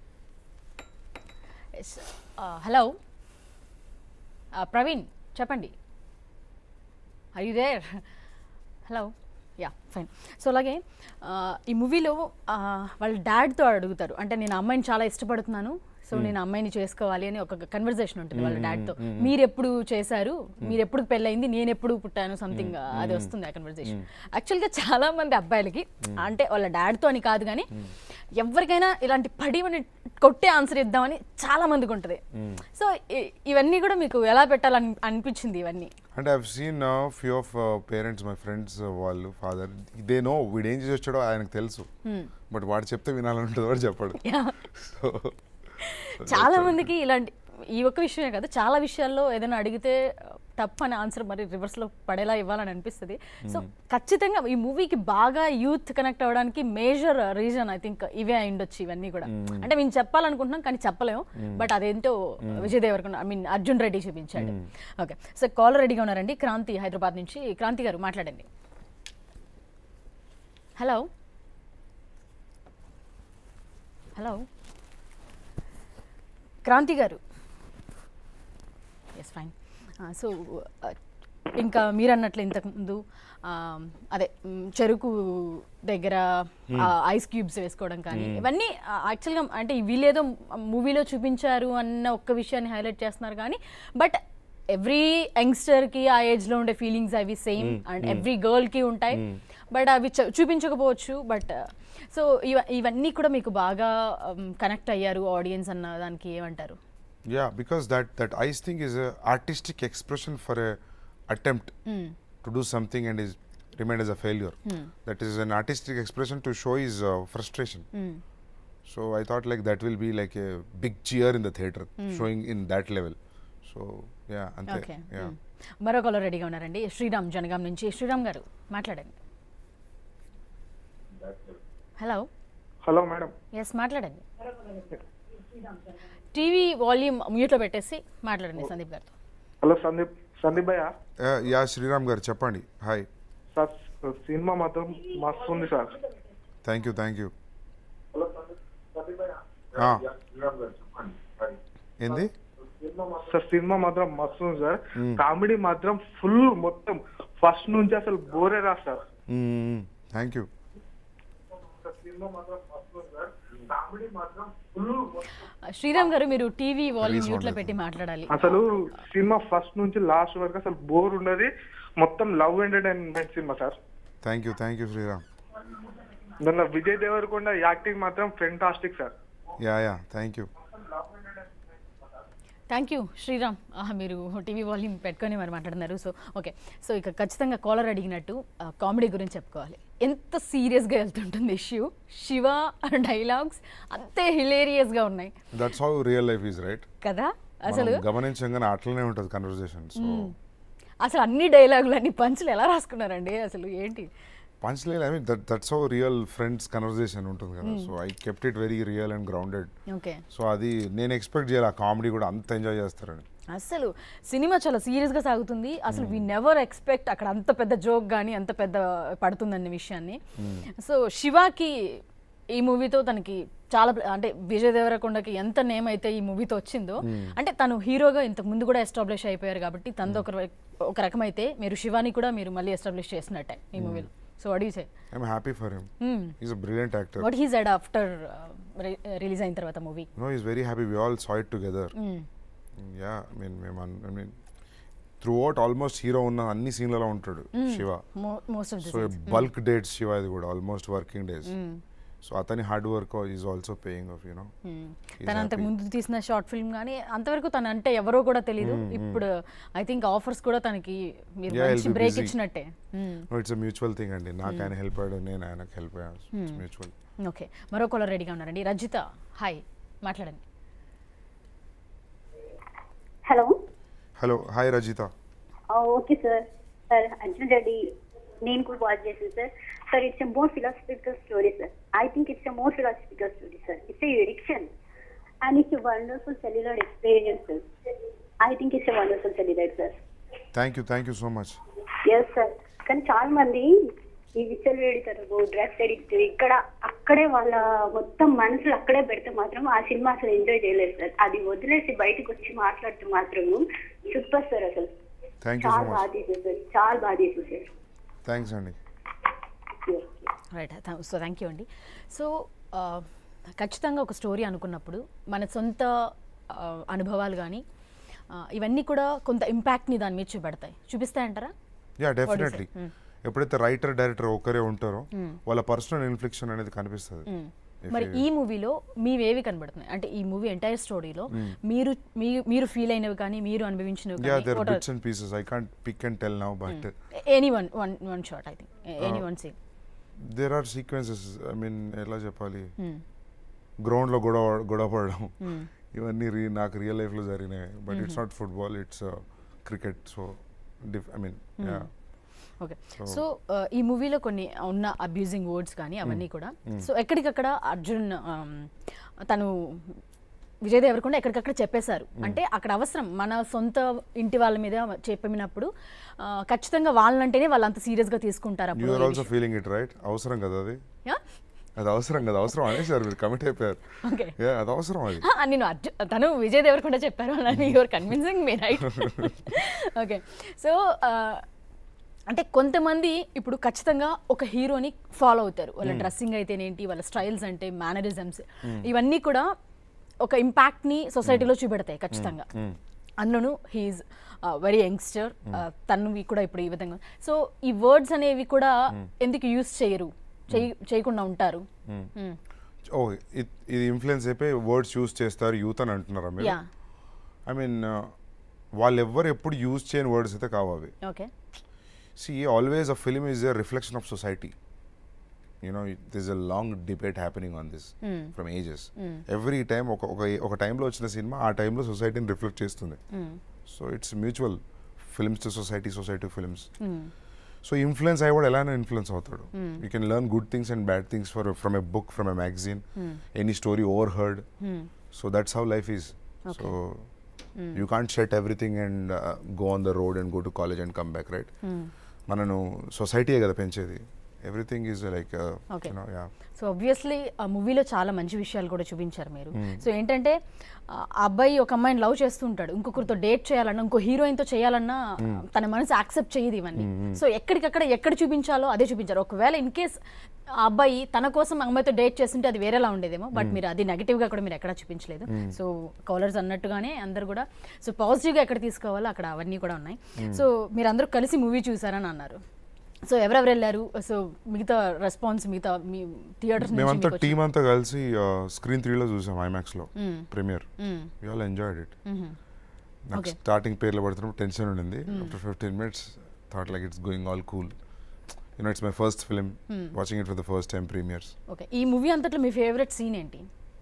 hello Praveen చెప్పండి I you there hello yeah fine so అలాగే ఆ, ఈ మూవీలో ఆ, వాళ్ళ డాడ్తో అడుగుతారు అంటే నేను ఆ అమ్మాయిని చాలా ఇష్టపడుతున్నాను సో నేను ఆ అమ్మాయిని చేసుకోవాలి అని ఒక కన్వర్జేషన్ ఉంటుంది వాళ్ళ డాడ్తో మీరు ఎప్పుడు చేశారు మీరు ఎప్పుడు పెళ్ళయింది నేను ఎప్పుడు పుట్టాను సంథింగ్ అది వస్తుంది ఆ కన్వర్జేషన్ యాక్చువల్గా చాలా మంది అబ్బాయిలకి అంటే వాళ్ళ డాడ్తో అని కాదు కానీ ఎవరికైనా ఇలాంటి పడివని కొట్టే ఆన్సర్ ఇద్దామని చాలా మందికి ఉంటుంది సో ఇ- ఇవన్నీ కూడా మీకు ఎలా పెట్టాలని అనిపించింది ఇవన్నీ And I've seen a few of uh, parents, my friends, uh, వాళ్ళు ఫాదర్ దే నో వీడు ఏం చేసి వచ్చాడో ఆయనకు తెలుసు బట్ వాడు చెప్తే వినాలని ఉంటుంది వాడు చెప్పాడు Yeah. సో చాలా మందికి ఇలాంటి ఈ ఒక్క విషయమే కాదు చాలా విషయాల్లో ఏదైనా అడిగితే తప్పు అనే ఆన్సర్ మరి రివర్స్ లో పడేలా ఇవ్వాలని అనిపిస్తుంది సో ఖచ్చితంగా ఈ మూవీకి బాగా యూత్ కనెక్ట్ అవ్వడానికి మేజర్ రీజన్ ఐ థింక్ ఇవే అయి ఉండొచ్చు ఇవన్నీ కూడా అంటే మేము చెప్పాలనుకుంటున్నాం కానీ చెప్పలేము బట్ అదేంటో విజయ్ దేవరకొండ ఐ మీన్ అర్జున్ రెడ్డి చూపించాడు ఓకే సో కాల్ రెడీగా ఉన్నారండి క్రాంతి హైదరాబాద్ నుంచి క్రాంతి గారు మాట్లాడండి హలో హలో క్రాంతి గారు ఎస్ ఫైన్ సో ఇంకా మీరు అన్నట్లు ఇంతకుముందు ఆ, అదే మ్, చెరుకు దగ్గర ఐస్ క్యూబ్స్ వేసుకోవడం కానీ ఇవన్నీ యాక్చువల్గా అంటే వీళ్ళేదో మూవీలో చూపించారు అన్న ఒక్క విషయాన్ని హైలైట్ చేస్తున్నారు కానీ బట్ ఎవ్రీ యంగ్స్టర్కి ఆ ఏజ్లో ఉండే ఫీలింగ్స్ అవి సేమ్ అండ్ ఎవ్రీ గర్ల్కి ఉంటాయి బట్ అవి చ- చూపించకపోవచ్చు బట్ సో ఇవ ఇవన్నీ కూడా మీకు బాగా కనెక్ట్ అయ్యారు ఆడియన్స్ అన్న దానికి ఏమంటారు Yeah, because that that ice thing is a artistic expression for a attempt to do something and is remained as a failure. That is an artistic expression to show his uh, frustration. So I thought like that will be like a big cheer in the theater, showing in that level. So yeah, ante, okay yeah. మరో caller రెడీగా ఉన్నారండి శ్రీరామ్ జనగాం నుంచి శ్రీరామ్ గారు మాట్లాడండి hello hello madam yes మాట్లాడండి TV volume మ్యూట్లో పెట్టేసి మాట్లాడండి సందీప్ గారితో హలో సందీప్ సందీప్ భయ్య Uh, yeah, Sriram గారు చెప్పండి హాయ్ సార్ సినిమా మాత్రం మస్తు ఉంది sir thank you thank you ఏంది సార్ సినిమా మాత్రం మస్తు ఉంది సార్ కామెడీ మాత్రం ఫుల్ మొత్తం ఫస్ట్ నుంచి అసలు బోరే రా సార్ థ్యాంక్ యూ సినిమా మాత్రం మస్తు ఉంది సార్ కామెడీ మాత్రం ఫుల్ శ్రీరామ్ గారు మీరు టీవీ వాల్యూమ్ Please మ్యూట్లో hold పెట్టి మాట్లాడాలి అసలు సినిమా ఫస్ట్ నుంచి లాస్ట్ వరకు అసలు బోర్ ఉండదు మొత్తం love entertainment cinema sir thank you thank you Sriram దాంట్లో విజయ్ దేవరకొండ యాక్టింగ్ మాత్రం fantastic sir yeah yeah thank you thank you Sriram ఆహా, మీరు టీవీ వాల్యూమ్ పెట్టుకొని మరి మాట్లాడుతున్నారు సో ఓకే సో ఇక ఖచ్చితంగా కాలర్ అడిగినట్టు కామెడీ గురించి చెప్పుకోవాలి ఎంత సీరియస్గా వెళ్తుంటుంది ఇష్యూ శివ డైలాగ్స్ అంతే హిలేరియస్గా ఉన్నాయి that's how real life is right కదా అసలు గమనించగానే అట్లనే ఉంటుంది కన్వర్సేషన్ సో అసలు అన్ని డైలాగులు అన్ని పంచులు ఎలా రాసుకున్నారండి అసలు ఏంటి పంచ్ లేదు I mean that that's how real friends conversation ఉంటుంది కదా so I kept it very real and grounded okay so అది నేను ఎక్స్పెక్ట్ చేయాలి ఆ కామెడీ కూడా అంత ఎంజాయ్ చేస్తారని అసలు సినిమా చాలా సీరియస్గా సాగుతుంది అసలు వీ నెవర్ ఎక్స్పెక్ట్ అక్కడ అంత పెద్ద జోక్ కానీ అంత పెద్ద పడుతుందన్న విషయాన్ని సో శివాకి ఈ మూవీతో తనకి చాలా ప్ల- అంటే విజయ్ దేవరకొండకి ఎంత నేమ్ అయితే ఈ మూవీతో వచ్చిందో అంటే తను హీరోగా ఇంతకు ముందు కూడా ఎస్టాబ్లిష్ అయిపోయారు కాబట్టి తనది ఒక ర- ఒక రకమైతే మీరు శివాని కూడా మీరు మళ్ళీ ఎస్టాబ్లిష్ చేసినట్టే ఈ మూవీలో so I'd say I'm happy for him is a brilliant actor what he said after release అయిన తర్వాత movie no is very happy we all saw it together yeah I mean మేము I mean throughout almost hero ఉన్న అన్ని సీన్లలో ఉంటాడు Shiva most of so this bulk dates Shiva ఇది కూడా almost working days so అతని hard work is also paying off you know తను అంతకు ముందు తీసిన షార్ట్ ఫిల్మ్ కానీ అంతవరకు తను అంటే ఎవరో కూడా తెలియదు ఇప్పుడు ఐ థింక్ ఆఫర్స్ కూడా తనకి మీరు మంచి బ్రేక్ ఇచ్చినట్టే ఇట్స్ మ్యూచువల్ థింగ్ అండి నాకు ఆయన హెల్ప్ అయ్యాడు నేను ఆయనకు హెల్ప్ అయ్యాను మ్యూచువల్ ఓకే మరో కాలర్ రెడీగా ఉన్నారండి రజిత హాయ్ మాట్లాడండి hello hello hi Rajitha okay sir sir Arjun Reddy నేను కూడా వాచ్ చేశాను sir sir it's a more philosophical story sir I think it's a more philosophical story sir it's a addiction and it's a wonderful cellular experience sir I think it's a wonderful cellular sir thank you thank you so much yes sir కానీ చాలా మంది ఈ విచ్చలు వేడితారు drugs addict ఇక్కడ అక్కడే వాళ్ళ మొత్తం మనసులు అక్కడే పెడితే మాత్రం ఆ సినిమా అసలు ఎంజాయ్ చేయలేదు సార్ అది వదిలేసి బయటకు వచ్చి మాట్లాడితే మాత్రం సూపర్ సార్ అసలు థ్యాంక్ యూ సో చాలా బాగా మచ్ తీసేది సార్ చాలా బాగా తీసేది సార్ థ్యాంక్స్ అండి రైట్ సో థ్యాంక్ యూ అండి సో ఖచ్చితంగా ఒక స్టోరీ అనుకున్నప్పుడు మన సొంత ఆ, అనుభవాలు కానీ ఇవన్నీ కూడా కొంత ఇంపాక్ట్ని దాని మీద చూపెడతాయి చూపిస్తాయంటారా yeah What do you say? Definitely Mm. ఎప్పుడైతే రైటర్ డైరెక్టర్ ఒకరే ఉంటారో Mm. వాళ్ళ పర్సనల్ ఇన్ఫ్లిక్షన్ అనేది కనిపిస్తుంది మ్మ్. If మరి you- ఈ మూవీలో మీవేవి కనబడుతున్నాయి అంటే ఈ మూవీ ఎంటైర్ స్టోరీలో మ్మ్. మీరు మీ- మీరు ఫీల్ అయినవి కానీ మీరు అనుభవించినవి యా కానీ there what are- bits and pieces I can't pick and tell now but any one one one shot I think any one scene there are sequences I mean ఎలా చెప్పాలి గ్రౌండ్లో గొడవ గొడవ పడడం Hmm. ఇవన్నీ రీ నాకు రియల్ లైఫ్లో జరిగినాయి but it's Mhm. Not football it's cricket so diff I mean yeah okay So- so ఈ మూవీలో కొన్ని ఉన్న అబ్యూజింగ్ వర్డ్స్ కానీ అవన్నీ కూడా Mm. సో ఎక్కడికక్కడ అర్జున్ um, తను విజయ్ దేవరకొండ ఎక్కడికక్కడ చెప్పేశారు Mm. అంటే అక్కడ అవసరం మన సొంత ఇంటి వాళ్ళ మీద చెప్పినప్పుడు ఆ, ఖచ్చితంగా వాళ్ళంటేనే వాళ్ళు అంత సీరియస్గా తీసుకుంటారు యూ అప్పుడు ఆర్ ఈ ఆల్సో విషయం. ఫీలింగ్ ఇట్ రైట్ అవసరం కదా అది Yeah? అది అవసరం కదా అవసరం అనేసారు మీరు కమిట్ అయిపోయారు Okay. Yeah, అది అవసరం అది ఆ, నేను అర్జున్ తను విజయ్ దేవరకొండ చెప్పారు అని యువర్ కన్విన్సింగ్ మీ రైట్ ఓకే సో అంటే కొంతమంది ఇప్పుడు ఖచ్చితంగా ఒక హీరోని ఫాలో అవుతారు వాళ్ళ Hmm. డ్రెస్సింగ్ అయితేనేంటి వాళ్ళ స్టైల్స్ అంటే మేనరిజమ్స్ Hmm. ఇవన్నీ కూడా ఒక ఇంపాక్ట్ని సొసైటీలో చూపెడతాయి ఖచ్చితంగా Mm. అందులోనూ హీఈస్ వెరీ యంగ్స్టర్ తను కూడా ఇప్పుడు ఈ విధంగా సో ఈ వర్డ్స్ అనేవి కూడా ఎందుకు యూస్ చేయరు చేయ- చేయకుండా ఉంటారు Mm. Mm. ఓ ఇ- ఇది ఇన్ఫ్లుయెన్స్ అయిపోయి వర్డ్స్ యూస్ చేస్తారు యూత్ అని అంటున్నారా మీరు Yeah. ఐ మీన్ వాళ్ళు ఎవ్వరు ఎప్పుడు యూజ్ చేయని వర్డ్స్ అయితే కావు అవి okay see always uh film is a reflection of society you know this uh long debate happening on this Mm. From ages Mm. Every time ఒక ఒక ఒక టైంలో వచ్చిన సినిమా ఆ టైంలో సొసైటీని రిఫ్లెక్ట్ చేస్తుంది Mm. So it's mutual films to society society films Mm. So influence అయ్యేవాడు ఎలానే ఇన్ఫ్లుయెన్స్ అవుతాడు Mm. You can learn good things and bad things for from a book from a magazine Mm. Any story overheard Mm. So that's how life is Okay. So Mm. You can't shut everything and go on the road and go to college and come back right Mm. మనను సొసైటీయే కదా పెంచేది everything is like Okay. Yeah so obviously ఆ మూవీలో చాలా మంచి విషయాలు కూడా చూపించారు మీరు Mm. సో ఏంటంటే ఆ అబ్బాయి ఒక అమ్మాయిని లవ్ చేస్తూ ఉంటాడు ఇంకొకరితో డేట్ చేయాలన్నా ఇంకో హీరోయిన్తో చేయాలన్నా Mm. తన మనసు యాక్సెప్ట్ చేయదు ఇవన్నీ Mm, mm. సో ఎక్కడికక్కడ ఎక్కడ చూపించాలో అదే చూపించారు ఒకవేళ ఇన్ కేస్ ఆ అబ్బాయి తన కోసం ఆ అమ్మాయితో డేట్ చేస్తుంటే అది వేరేలా ఉండేదేమో బట్ Mm. మీరు అది నెగిటివ్గా కూడా మీరు ఎక్కడా చూపించలేదు Mm. సో కాలర్స్ అన్నట్టుగానే అందరు కూడా సో పాజిటివ్గా ఎక్కడ తీసుకోవాలో అక్కడ అవన్నీ కూడా ఉన్నాయి Mm. సో మీరు అందరూ కలిసి మూవీ చూసారని అన్నారు సో ఎవరెవరు వెళ్ళారు సో మిగతా రెస్పాన్స్ మిగతా మీ థియేటర్స్ మేమంతా టీం అంతా కలిసి స్క్రీన్ త్రీలో చూసాం ఐమాక్స్లో Mm. Premiere Mm. You all enjoyed it Mhm. నాకు Okay. స్టార్టింగ్ పేర్లు పడుతున్నప్పుడు టెన్షన్ ఉండింది Mm. After fifteen minutes thought like it's going all cool you know it's my first film Mm. Watching it for the first time premieres okay ఈ movie అంతట్లో మీ favourite scene ఏంటి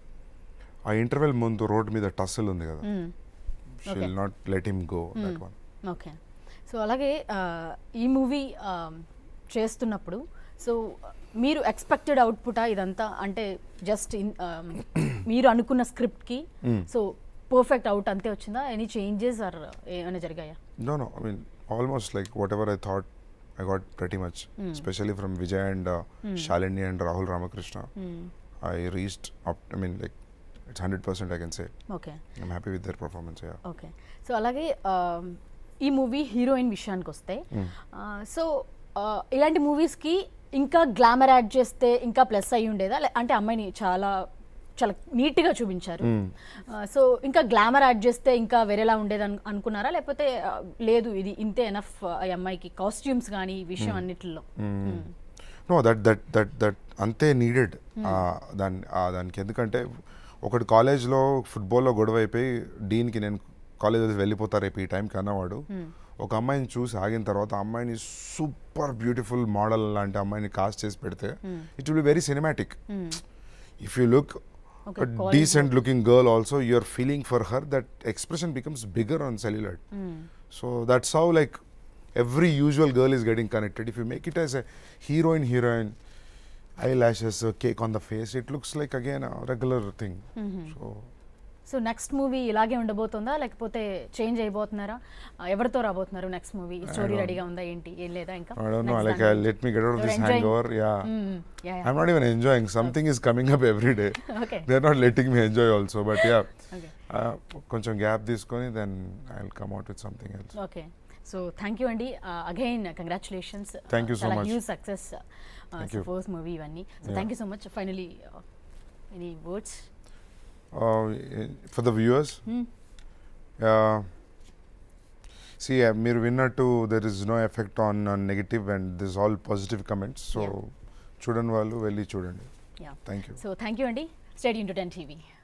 ఆ interval ముందు road మీద టస్సల్ ఉంది కదా Mm. She Okay. Will not let him go that Mm. One okay so అలాగే ఆ, ఈ మూవీ చేస్తున్నప్పుడు సో మీరు ఎక్స్పెక్టెడ్ అవుట్పుటా ఇదంతా అంటే జస్ట్ మీరు అనుకున్న స్క్రిప్ట్కి Mm. సో పర్ఫెక్ట్ అవుట్ అంతే వచ్చిందా ఎనీ చేంజెస్ ఆర్ ఏమైనా జరిగాయా No, no. I mean, almost like whatever I thought, I got pretty much. Mm. Especially from Vijay and uh, Mm. Shalini and Rahul Ramakrishna. Mm. I reached up. I mean, like it's hundred percent. I can say. Okay. I'm happy with their performance. Yeah. Okay so అలాగే ఆ, ఈ movie heroine విషయానికి వస్తే Mm. So ఇలాంటి మూవీస్కి ఇంకా glamour add చేస్తే ఇంకా ప్లస్ అయ్యి ఉండేదా లే- అంటే అమ్మాయిని చాలా చాలా నీట్గా చూపించారు Mm. సో ఇంకా గ్లామర్ యాడ్ చేస్తే ఇంకా వేరేలా ఉండేది అను- అనుకున్నారా లేకపోతే ఆ, లేదు ఇది ఇంతే ఎనఫ్ ఈ అమ్మాయికి కాస్ట్యూమ్స్ కానీ ఈ విషయం Mm. అన్నిటిలో Mm. No that that that that అంతే నీడెడ్ దాని ఆ దానికి ఎందుకంటే ఒకటి కాలేజ్లో ఫుట్బాల్లో గొడవ అయిపోయి డీన్కి నేను కాలేజ్ వదిలి వెళ్ళిపోతా రేపు ఈ టైంకి అన్నవాడు ఒక అమ్మాయిని చూసి ఆగిన తర్వాత ఆ అమ్మాయిని సూపర్ బ్యూటిఫుల్ మోడల్ లాంటి అమ్మాయిని కాస్ట్ చేసి పెడితే it will be very cinematic if you look Okay, a college decent looking girl also you're feeling for her that expression becomes bigger on celluloid so that's how like every usual girl is getting connected if you make it as a heroine heroine eyelashes a cake on the face it looks like again a regular thing so so next movie ఇలాగే ఉండబోతుందా లేకపోతే change అయిపోతున్నారా ఆ, ఎవరితో రాబోతున్నారు next movie story రెడీగా ఉందా ఏంటి ఏం లేదా ఇంకా i don't know Next like దాని uh, గురించి. let me get out of You're this enjoying- hangover yeah Mm, yeah, yeah. i'm not even enjoying something is coming up every day Okay. they're not letting me enjoy also but yeah Okay. uh, కొంచెం gap తీసుకొని then I will come out with something else okay so thank you అండి again congratulations Thank you so చాలా much. Huge success Thank you. First movie ఇవన్నీ so Yeah. Thank you so much finally any words uh, for the viewers. Uh, see, uh, మీరు విన్నట్టు there is no effect on negative and this all positive comments so Yeah. చూడని వాళ్ళు వెళ్ళి చూడండి yeah thank you so thank you అండి stadium to ten TV